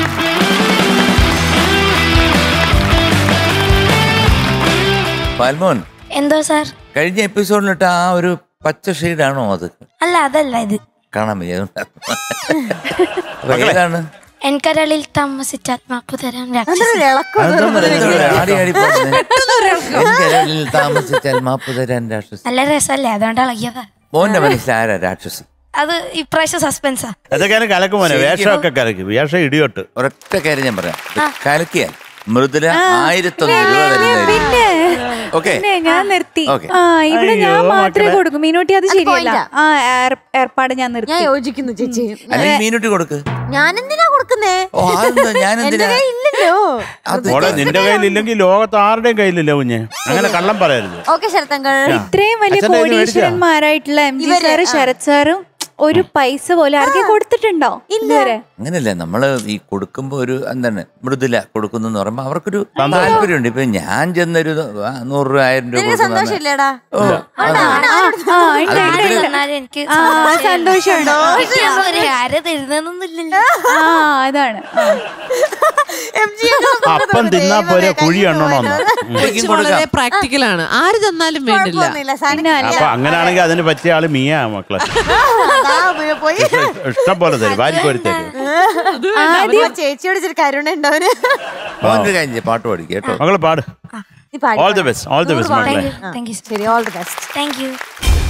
പാൽമോൻ എന്തോ സാർ കഴിഞ്ഞ എപ്പിസോഡിലിട്ട് ആ ഒരു പച്ച ഷെയ്ഡാണോ അത് അല്ല അതല്ല ഇത് കാണാൻ വയ്യ അതുകൊണ്ടാ. അപ്പൊ ഏതാണ് എൻകരളിൽ താമസിച്ച ആത്മാപ്പ് തരാൻ അതൊരു ഇളക്കം അതൊന്നും അല്ല, ആടി ആടി പോകുന്നത്. എനിക്കതിൽ താമസിച്ചാൽ മാപ്പ് തരാൻ രാക്ഷസി നല്ല രസമല്ലേ അതുകൊണ്ട് ഇളകിയതാ മോന്റെ മനസ്സിൽ ആരാ രാക്ഷസി അത് ഇപ്രാവശ്യം സസ്പെൻസാ അതൊക്കെ കലക്കുമോനെ ശരിക്കും. വേഷമൊക്കെ കലക്കി വേഷം ഇടിയോട്ട് ഒരൊറ്റ കാര്യം ഞാൻ പറയാം ഇത് കലക്കിയാൽ മൃദുല ആയിരത്തൊന്ന് രൂപ തരുന്നതായിരിക്കും പിന്നെ ഓക്കെ പിന്നെ ഞാൻ നിർത്തി Okay. ആ ഇവിടെ ഞാൻ അയ്യോ, മാത്രമേ മക്കളെ. കൊടുക്കൂ മീനൂട്ടി അത് അത് ശരിയല്ല point ആ. ആ ഏർ- ഏർപ്പാട് ഞാൻ ഞാൻ നിർത്തി യോജിക്കുന്നു ചേച്ചി അല്ലെങ്കിൽ മീനുട്ടി കൊടുക്ക് ഞാൻ എന്തിനാ കൊടുക്കുന്നേ ഓ അതെന്താ ഞാൻ എന്റെ എന്തിനാ കയ്യിൽ ഇല്ല പറഞ്ഞല്ലോ മോളെ നിന്റെ കയ്യിലില്ലെങ്കിൽ ലോകത്ത് ആരുടെയും കയ്യിലില്ല കുഞ്ഞെ അങ്ങനെ കള്ളം പറയരുത് ഓക്കെ ശരത്തങ്കൾ ഇത്രയും വലിയ അച്ഛൻ്റെ കയ്യിൽ നിന്ന് മേടിച്ചതാ? കോടീശ്വരന്മാരായിട്ടുള്ള എം ജി ഇവര്, സാറ് ആ. ശരത് സാറും ഒരു പൈസ പോലും ആർക്കും കൊടുത്തിട്ടുണ്ടോ ഇതുവരെ അങ്ങനെയല്ല നമ്മൾ ഈ കൊടുക്കുമ്പോൾ ഒരു എന്താണ് മൃദുല കൊടുക്കുന്നു എന്ന് പറയുമ്പോൾ അവർക്കൊരു താല്പര്യമുണ്ട് ഇപ്പൊ ഞാൻ ചെന്നൊരു ആ, നൂറ് രൂപ ആയിരം രൂപ നിനക്ക് കൊടുക്കുന്ന സന്തോഷമില്ലേടാ ഓ, അത് ആ, ആ, ഉണ്ട്, ഉണ്ട്, ഉണ്ട്. എന്നാലും എനിക്ക് ആ സന്തോഷമുണ്ടോ കിട്ടിയപ്പോ ഒരു ആരെ തരുന്നൊന്നുമില്ലല്ലോ ആ അതാണ് ആ. എം ജി അപ്പം തിന്നാ പോരെ കുഴി എണ്ണണോന്ന് എനിക്കും കൊച്ചു വളരെ കൊടുക്കാം പ്രാക്ടിക്കലാണ് ആര് തന്നാലും വേണ്ടില്ല കുഴപ്പമൊന്നുമില്ല പിന്നെ അല്ല. അപ്പൊ അങ്ങനെയാണെങ്കിൽ അതിന് പറ്റിയ ആള് മിയാ മക്കളെ പോയി ഇഷ്ടം പോലെ തരും വാരി കോരിത്തേക്ക് ആദ്യം ചേച്ചിയോട് ഇച്ചിരി കരുണ ഉണ്ടവന് മോനൊരു കാര്യം ചെയ്യ്, പാട്ട് പാടി കേട്ടോ മകള് പാട് നീ പാടി all the best all the best മക്കളെ താങ്ക് യു ശരി all the best thank you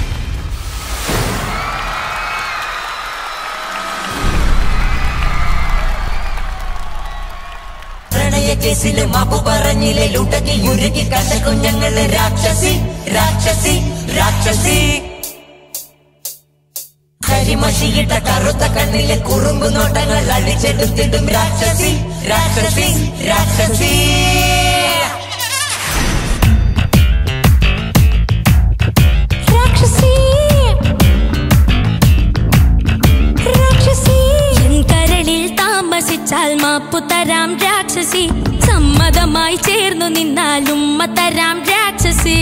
പ്രണയക്കേസിലെ മാപ്പു പറഞ്ഞിലെ ലുടകിൽ ഉരുകി കശകുഞ്ഞങ്ങള് രാക്ഷസി രാക്ഷസി രാക്ഷസി കരിമഷിയിട്ട കറുത്ത കണ്ണിലെ കുറുമ്പു നോട്ടങ്ങൾ അഴിച്ചെടുത്തിടും രാക്ഷസി രാക്ഷസി രാക്ഷസി രാക്ഷസി രാക്ഷസി എൻ കരളിൽ താമസിച്ചാൽ മാപ്പു തരാം രാക്ഷസി സമ്മതമായി ചേർന്നു നിന്നാൽ ഉമ്മ തരാം രാക്ഷസി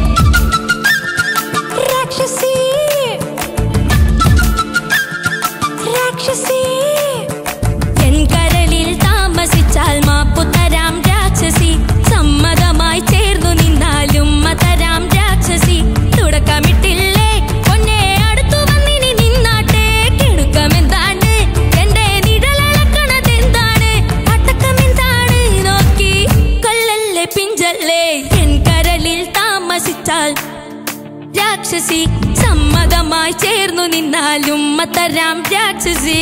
രാക്ഷസി രാക്ഷസി എൻ കരളിൽ താമസിച്ചാൽ മാപ്പു തരാം രാക്ഷസി സമ്മതമായി ചേർന്നു നിന്നാലും ഉമ്മ തരാം രാക്ഷസി തുടക്കമിട്ടില്ലേ പൊന്നെ അടുത്തു വന്നിനി നിന്നാട്ടെ കിടുക്കമെന്താണ് എന്റെ നിഴലളക്കണതെന്താണ് അട്ടക്കമെന്താണ് നോക്കി കൊല്ലല്ലേ പിഞ്ചല്ലേ എൻ കരളിൽ താമസിച്ചാൽ രാക്ഷസി സമ്മതമായി ചേർന്നു നിന്നാലും തരാം രാക്ഷസി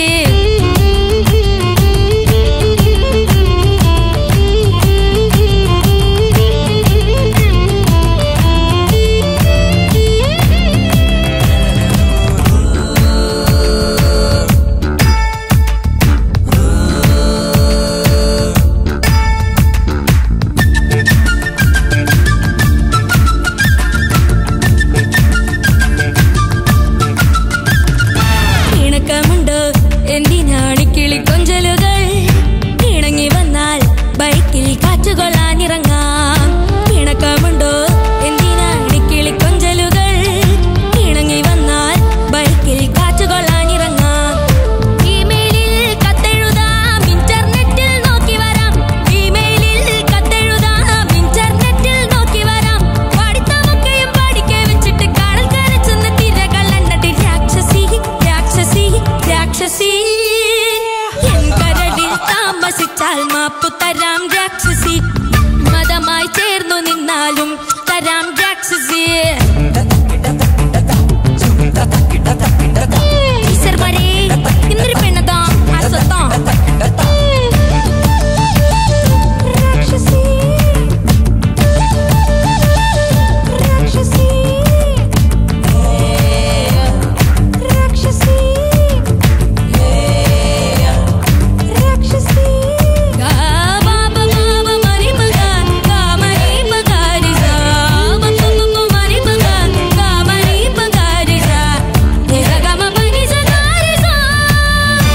ഇണക്കമുണ്ടോ എന്തിനാണ് കിളി കൊഞ്ചലുകൾ ഇണങ്ങി വന്നാൽ ബൈക്കിൽ കാറ്റുകൊള്ളാനിറങ്ങാം ഇണക്കമുണ്ടോ എന്തിനാണ് കിളി കൊഞ്ചലുകൾ ഇണങ്ങി വന്നാൽ ബൈക്കിൽ കാറ്റുകൊള്ളാനിറങ്ങാം ഇമെയിലിൽ കത്തെഴുതാം ഇന്റർനെറ്റിൽ നോക്കി വരാം ഇമെയിലിൽ കത്തെഴുതാം ഇന്റർനെറ്റിൽ നോക്കി വരാം പഠിത്തമൊക്കെയും പഠിക്കെ വെച്ചിട്ട് കടൽ കരച്ചെന്ന് തിരകൾ എണ്ണട്ടി രാക്ഷസി രാക്ഷസി രാക്ഷസി എൻ കരടിൽ താമസിച്ചാൽ മാപ്പു തരാം രാക്ഷസി മതമായി ചേർന്നു നിന്നാലും തരാം രാക്ഷസി ഈശ്വരന്മാരെ, ഇന്നൊരു പെണ്ണതാ അസത്താ രാക്ഷസി രാക്ഷസി രാക്ഷസി രാക്ഷസി ഗാ ബാബ ബാബ മരി മഗാൻ ഗാ മരി മഗാരി സാ ബപ്പ ബപ്പ മരി മഗാൻ ഗാ മരി മഗാരി സാ നി ഗ ഗ മ പ നി സ ഗ രി സാ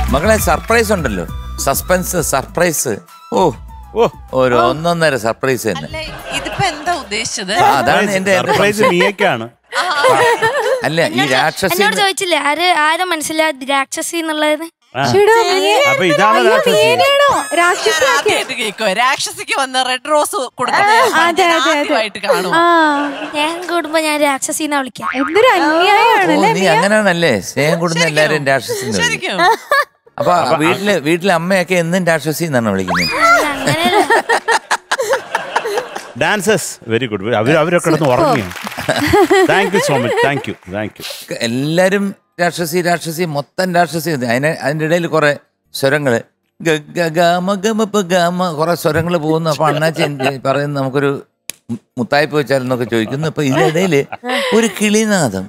മകളെ സർപ്രൈസ് ഉണ്ടല്ലോ സസ്പെൻസ് സർപ്രൈസ് ഓ ഓ ഒരു ഒന്നൊന്നര സർപ്രൈസ് തന്നെ അല്ല ഇതിപ്പോ എന്താ ഉദ്ദേശിച്ചത് ആ, അതാണ് എന്റെ എന്റെ സർപ്രൈസ് സംശയം. മിയക്കാണ് അല്ല ഈ രാക്ഷസി എന്നോട് ചോദിച്ചില്ലേ ആര് ആരാ മനസ്സിലായത് രാക്ഷസി എന്നുള്ളത് ആ. ചേടാ, നീ- അപ്പൊ ഇതാണ് അയ്യോ, രാക്ഷസി നീയാണോ ഞാൻ രാക്ഷസിയാക്കിയത്? ആദ്യമായിട്ട് കേൾക്കുവാ രാക്ഷസിക്ക് വന്ന റെഡ് റോസ് കൊടുക്കുന്നത് അതെ, ഞാൻ അതെ, അതെ. ആദ്യമായിട്ട് കാണും ആ സ്നേഹം കൂടുമ്പോ ഞാൻ രാക്ഷസിന്നാ വിളിക്കാം എന്തൊരു ഓ അന്യായമാണല്ലേ നീ അങ്ങനെയാണല്ലേ സ്നേഹം കൂടുന്ന എല്ലാരും രാക്ഷസി എന്ന് വിളിക്കും. ശരിക്കും അപ്പൊ വീട്ടില് വീട്ടിലെ അമ്മയൊക്കെ എന്നും രാക്ഷസി എന്നാണ് വിളിക്കുന്നത് അങ്ങനെയല്ല ഡാൻസസ് വെരി ഗുഡ് അവർ അവരൊക്കെ കിടന്ന് ഉറങ്ങി thank you so much thank you thank you എല്ലാരും രാക്ഷസി രാക്ഷസി മൊത്തം രാക്ഷസി അതിന് അതിന്റെ ഇടയിൽ കുറെ സ്വരങ്ങള് ഗ, ഗ, ഗമ ഗമ പ ഗമ കുറെ സ്വരങ്ങൾ പോകുന്നു അപ്പൊ അണ്ണാച്ചി എന്ത് പറയുന്നു നമുക്കൊരു മു- മുത്തായ്പ വെച്ചാലെന്നൊക്കെ ചോദിക്കുന്നു അപ്പൊ ഇതിനിടയില് ഒരു കിളിനാദം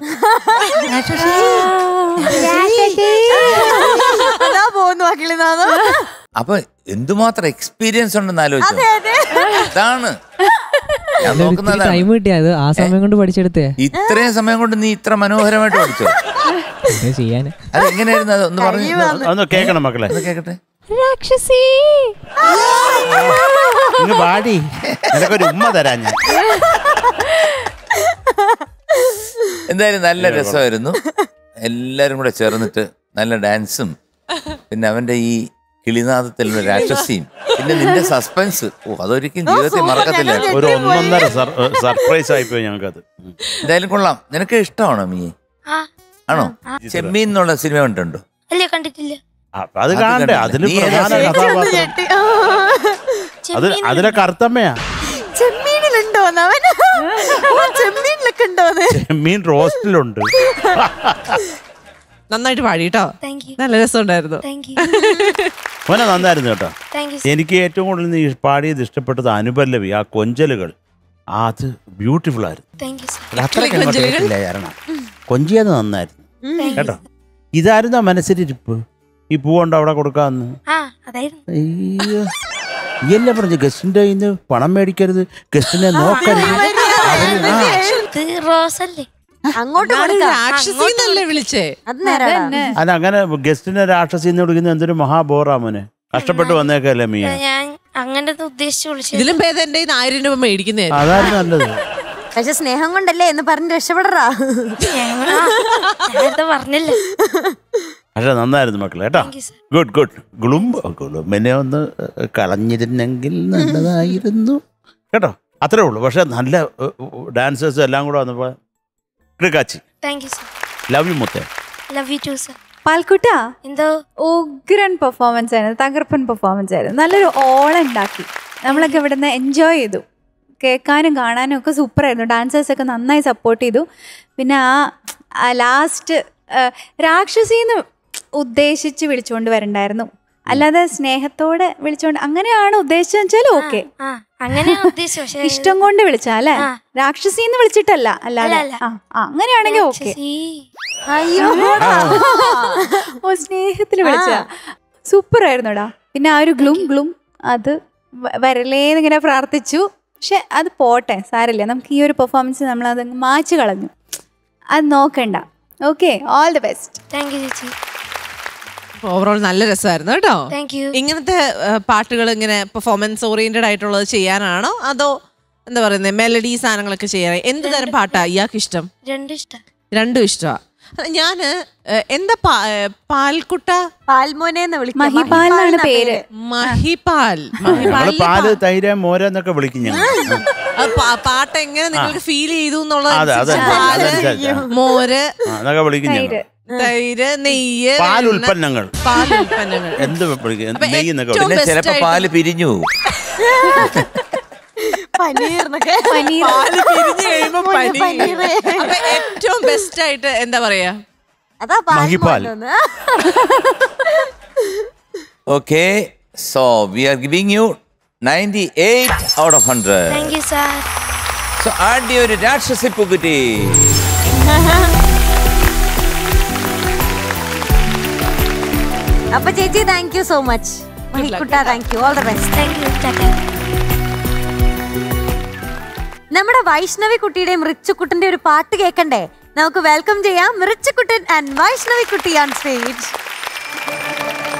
അതാ പോകുന്നു ആ കിളിനാഥം അപ്പൊ എന്തുമാത്രം എക്സ്പീരിയൻസ് ഉണ്ടെന്ന് ആലോചിച്ചു ഇതാണ് ഞാൻ നോക്കുന്നതാണ് ടൈം കിട്ടിയത് ആ സമയം കൊണ്ട് പഠിച്ചെടുത്തേ ഇത്രയും സമയം കൊണ്ട് നീ ഇത്ര മനോഹരമായിട്ട് പഠിച്ചോ എന്താ ചെയ്യാന് അത് എങ്ങനെയായിരുന്നു അത് ഒന്ന് പറഞ്ഞു ഒന്ന് കേൾക്കണം മക്കളെ ഒന്ന് കേക്കട്ടെ രാക്ഷസി ഇങ്ങ് പാടി നിനക്കൊരു ഉമ്മ തരാൻ ഞാൻ എന്തായാലും നല്ല രസമായിരുന്നു എല്ലാരും കൂടെ ചേർന്നിട്ട് നല്ല ഡാൻസും പിന്നെ അവന്റെ ഈ കിളിനാദത്തിലുള്ള രാക്ഷസിയും പിന്നെ നിന്റെ സസ്പെൻസ് ഓ അതൊരിക്കലും ജീവിതത്തിൽ മറക്കത്തില്ല ഒരു ഒന്നൊന്നര സർപ്രൈസ് ആയിപ്പോയി ഞങ്ങൾക്കത് ഉം. എന്തായാലും കൊള്ളാം നിനക്ക് ഇഷ്ടമാണോ മീ ആ ആണോ ചെമ്മീൻ എന്നുള്ള സിനിമ കണ്ടുണ്ടോ അല്ലേ കണ്ടിട്ടില്ല ആ, അത് കാണണ്ടേ കണ്ടില്ല. അതില് നീ ഏതാ പ്രധാന സിനിമ? കഥാപാത്രം അത് അതിലെ കറുത്തമ്മയാ ചെമ്മീനിലുണ്ടോ അവൻ ചെമ്മീനിലൊക്കെ ഉണ്ടോന്ന് ചെമ്മീൻ റോസ്റ്റിലുണ്ട് നന്നായിട്ട് പാടി കേട്ടോ താങ്ക് യു നല്ല രസമുണ്ടായിരുന്നു താങ്ക് യു മോനെ നന്നായിരുന്നു കേട്ടോ താങ്ക് യു എനിക്ക് ഏറ്റവും കൂടുതൽ നീ പാടിയത് ഇഷ്ടപ്പെട്ടത് അനുപല്ലവി ആ കൊഞ്ചലുകൾ ആ, അത് ബ്യൂട്ടിഫുൾ ആയിരുന്നു താങ്ക് യു സർ അല്ല, അത്രയ്ക്ക് അങ്ങോട്ട് കൊഞ്ചലുകൾ? ഏറ്റില്ല കാരണം കൊഞ്ചിയത് നന്നായിരുന്നു കേട്ടോ ഇതായിരുന്നു മനസ്സിലിരിപ്പ് ഈ പൂവുണ്ട് അവിടെ കൊടുക്കാന്ന് ആ അതായിരുന്നു അയ്യോ നീയല്ലേ പറഞ്ഞു ഗസ്റ്റിന്റെ കയ്യിൽ നിന്ന് പണം മേടിക്കരുത് ഗസ്റ്റിനെ നോക്കരുത് അവര് ആ ഇത് റോസ് അല്ലേ അങ്ങോട്ട് ഞാൻ കൊടുക്കാം. രാക്ഷസി അങ്ങോട്ട് എന്നല്ലേ വിളിച്ചേ അത് നേരാടാ. അതന്നെ. അല്ല അങ്ങനെ ഗസ്റ്റിനെ രാക്ഷസി എന്ന് വിളിക്കുന്ന എന്തൊരു മഹാബോറാ മോനെ കഷ്ടപ്പെട്ട് വന്നേക്കല്ലേ മീ ഞാൻ അങ്ങനത്തെ ഉദ്ദേശിച്ച് വിളിച്ചത് ഇതിലും ഭേദം എന്റെ കയ്യിന്ന് ആയിരം രൂപ മേടിക്കുന്നേ അതായിരുന്നു നല്ലത് പക്ഷെ സ്നേഹം കൊണ്ടല്ലേ എന്ന് പറഞ്ഞ് രക്ഷപ്പെടറാ നേരത്തെ പറഞ്ഞില്ല പക്ഷെ നന്നായിരുന്നു മക്കളെ കേട്ടോ thank you sir good good ഗുളുമ്പ് ഗുളുമ്പിനെ ഒന്ന് കളഞ്ഞിരുന്നെങ്കിൽ നല്ലതായിരുന്നു കേട്ടോ അത്രേ ഉള്ളൂ പക്ഷെ നല്ല ഡാൻസേഴ്സ് എല്ലാം കൂടെ വന്നപ്പോൾ കിടക്കാച്ചി thank you sir love you മുത്തേ ലവ് യു ടു സർ പാൽക്കുട്ട എന്തോ ഉഗ്രൻ പെർഫോമൻസ് ആയിരുന്നു തകർപ്പൻ പെർഫോമൻസ് ആയിരുന്നു നല്ലൊരു ഓളം ഉണ്ടാക്കി നമ്മളൊക്കെ ഇവിടുന്ന് എൻജോയ് ചെയ്തു കേൾക്കാനും കാണാനും ഒക്കെ സൂപ്പറായിരുന്നു ഡാൻസേഴ്സ് ഒക്കെ നന്നായി സപ്പോർട്ട് ചെയ്തു പിന്നെ ആ ലാസ്റ്റ് രാക്ഷസീന്ന് ഉദ്ദേശിച്ച് വിളിച്ചുകൊണ്ട് വരണ്ടായിരുന്നു അല്ലാതെ സ്നേഹത്തോടെ വിളിച്ചുകൊണ്ട് അങ്ങനെയാണ് ഉദ്ദേശിച്ചത് വെച്ചാൽ ഓക്കെ ആ അങ്ങനെയാണ് ഉദ്ദേശിച്ചത് പക്ഷേ ഇഷ്ടം കൊണ്ട് വിളിച്ചാ അല്ലേ ആ. രാക്ഷസീന്ന് വിളിച്ചിട്ടല്ല അല്ലാതെ അല്ല, ആ ആ, അങ്ങനെയാണെങ്കിൽ ഓക്കെ രാക്ഷസി. അയ്യോ ഓ സ്നേഹത്തിൽ വിളിച്ച സൂപ്പർ ആയിരുന്നുടാ പിന്നെ ആ ഒരു ഗ്ലൂം ഗ്ലൂം അത് വ- വരലേന്ന് ഇങ്ങനെ പ്രാർത്ഥിച്ചു പക്ഷെ അത് പോട്ടെ സാരല്ല നമുക്ക് ഈ ഒരു പെർഫോമൻസ് നമ്മൾ അത് മാച്ച് കളഞ്ഞു അത് നോക്കണ്ട okay all the best thank you ചേച്ചി ഓവറോൾ നല്ല രസമായിരുന്നു കേട്ടോ താങ്ക് യു ഇങ്ങനത്തെ പാട്ടുകൾ ഇങ്ങനെ പെർഫോമൻസ് ഓറിയന്റഡ് ആയിട്ടുള്ളത് ചെയ്യാനാണോ അതോ എന്താ പറയുന്നത് മെലഡി സാധനങ്ങളൊക്കെ ചെയ്യാൻ എന്ത് തരം പാട്ടാ ഇയാൾക്ക് ഇഷ്ടം രണ്ടും ഇഷ്ടം രണ്ടും ഇഷ്ടമാ ഞാന് ഏഹ്, എന്താ പാ- ഏഹ്, പാൽക്കുട്ട പാൽമോനെന്ന് വിളിക്കാം മഹിപാൽ എന്നാണ് മഹിപാൽ എന്നാ പേര്. മഹിപാൽ നമ്മള് മഹിപാലിലെ പാല് തൈര് മോര് എന്നൊക്കെ വിളിക്കും ഞങ്ങൾ പാ- അത് പാ- പാട്ട് എങ്ങനെ നിങ്ങൾക്ക് ഫീൽ ചെയ്തു അതെ അതെ എന്നുള്ളത് പാല് അതനുസരിച്ചാ. മോര് ആ, എന്നൊക്കെ വിളിക്കും ഞങ്ങൾ തൈര്. തൈര് നെയ്യ് പാൽ വെണ്ണ, ഉൽപ്പന്നങ്ങൾ പാൽ ഉൽപ്പന്നങ്ങൾ എന്ത് വിളിക്കും അപ്പൊ നെയ്യ് എന്നൊക്കെ ഏറ്റവും വിളിക്കും പിന്നെ ചിലപ്പോ best പാല് പിരിഞ്ഞു പോകും പനീർന്നൊക്കെ പാല് പിരിഞ്ഞ് കഴിയുമ്പോ മോനെ പനി പനീറ്. അപ്പൊ ഏറ്റവും ബെസ്റ്റ് ആയിട്ട് എന്താ പറയാ അതാ മഹിപാൽ. പാൽമോനെന്ന് okay so we are giving you ninety eight out of hundred thank you sir so Aadhya ഒരു രാക്ഷസി പുകുറ്റി അപ്പൊ ചേച്ചി താങ്ക് യു സോ മച്ച് മഹിക്കുട്ട thank you all the best thank you ടാറ്റ നമ്മുടെ വൈഷ്ണവി കുട്ടിയുടെയും റിച്ചുക്കുട്ടന്റെ ഒരു പാട്ട് കേൾക്കണ്ടേ നമുക്ക് വെൽക്കം ചെയ്യാം റിച്ചുക്കുട്ടൻ ആൻഡ് വൈഷ്ണവി കുട്ടി ഓൺ സ്റ്റേജ്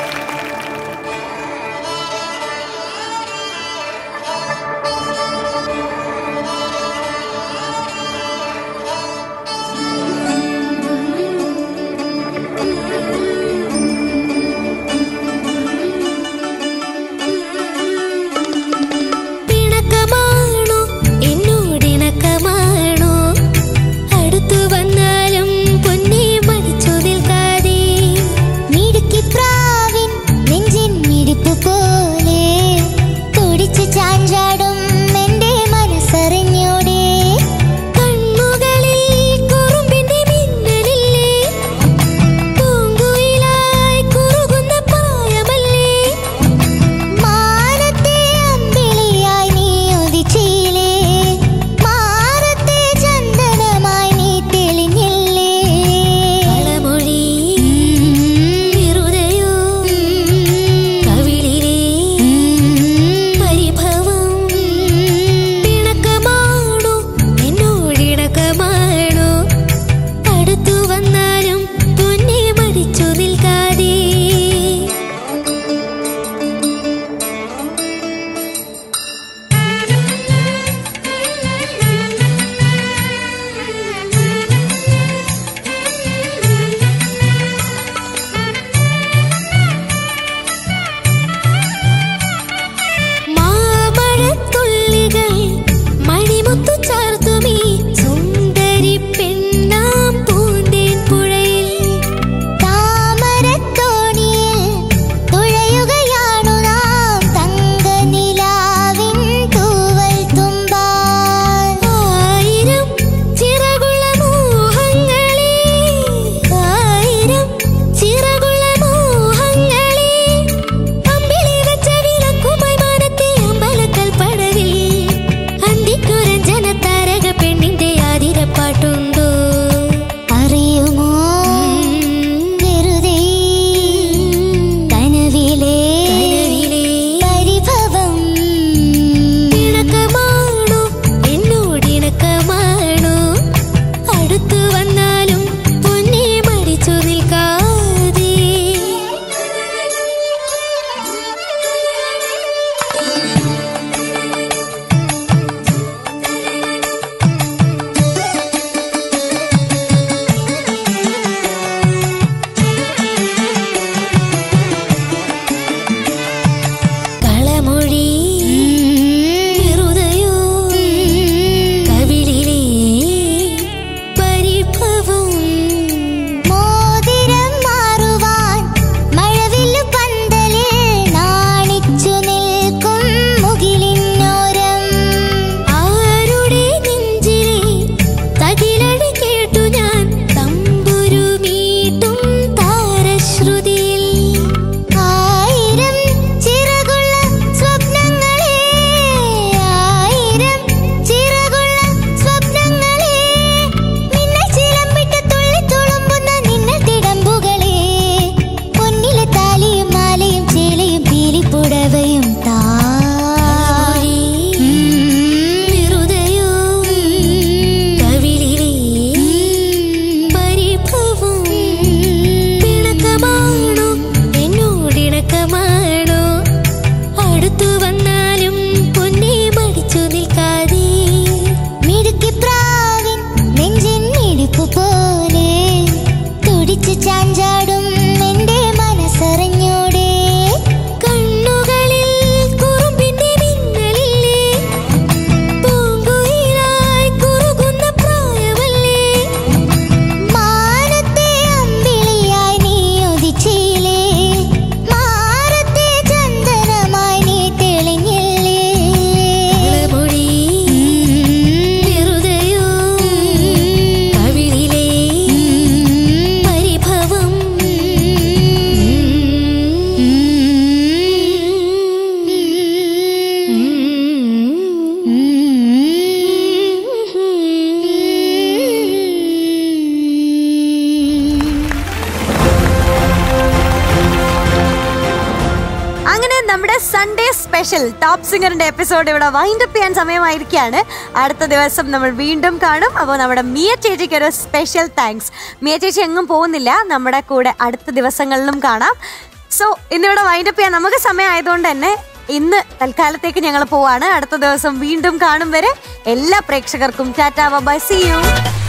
സ്പെഷ്യൽ ടോപ്പ് സിംഗറിന്റെ എപ്പിസോഡ് ഇവിടെ വൈൻഡ് അപ്പ് ചെയ്യാൻ സമയമായിരിക്കുകയാണ് അടുത്ത ദിവസം നമ്മൾ വീണ്ടും കാണും അപ്പോൾ നമ്മുടെ മിയ ചേച്ചിക്ക് ഒരു സ്പെഷ്യൽ താങ്ക്സ് മിയ ചേച്ചി എങ്ങും പോകുന്നില്ല നമ്മുടെ കൂടെ അടുത്ത ദിവസങ്ങളിലും കാണാം സോ ഇന്നിവിടെ വൈൻഡ് അപ്പ് ചെയ്യാൻ നമുക്ക് സമയമായതുകൊണ്ട് തന്നെ ഇന്ന് തൽക്കാലത്തേക്ക് ഞങ്ങൾ പോവാണ് അടുത്ത ദിവസം വീണ്ടും കാണും വരെ എല്ലാ പ്രേക്ഷകർക്കും ടാറ്റാ ബൈ സി യു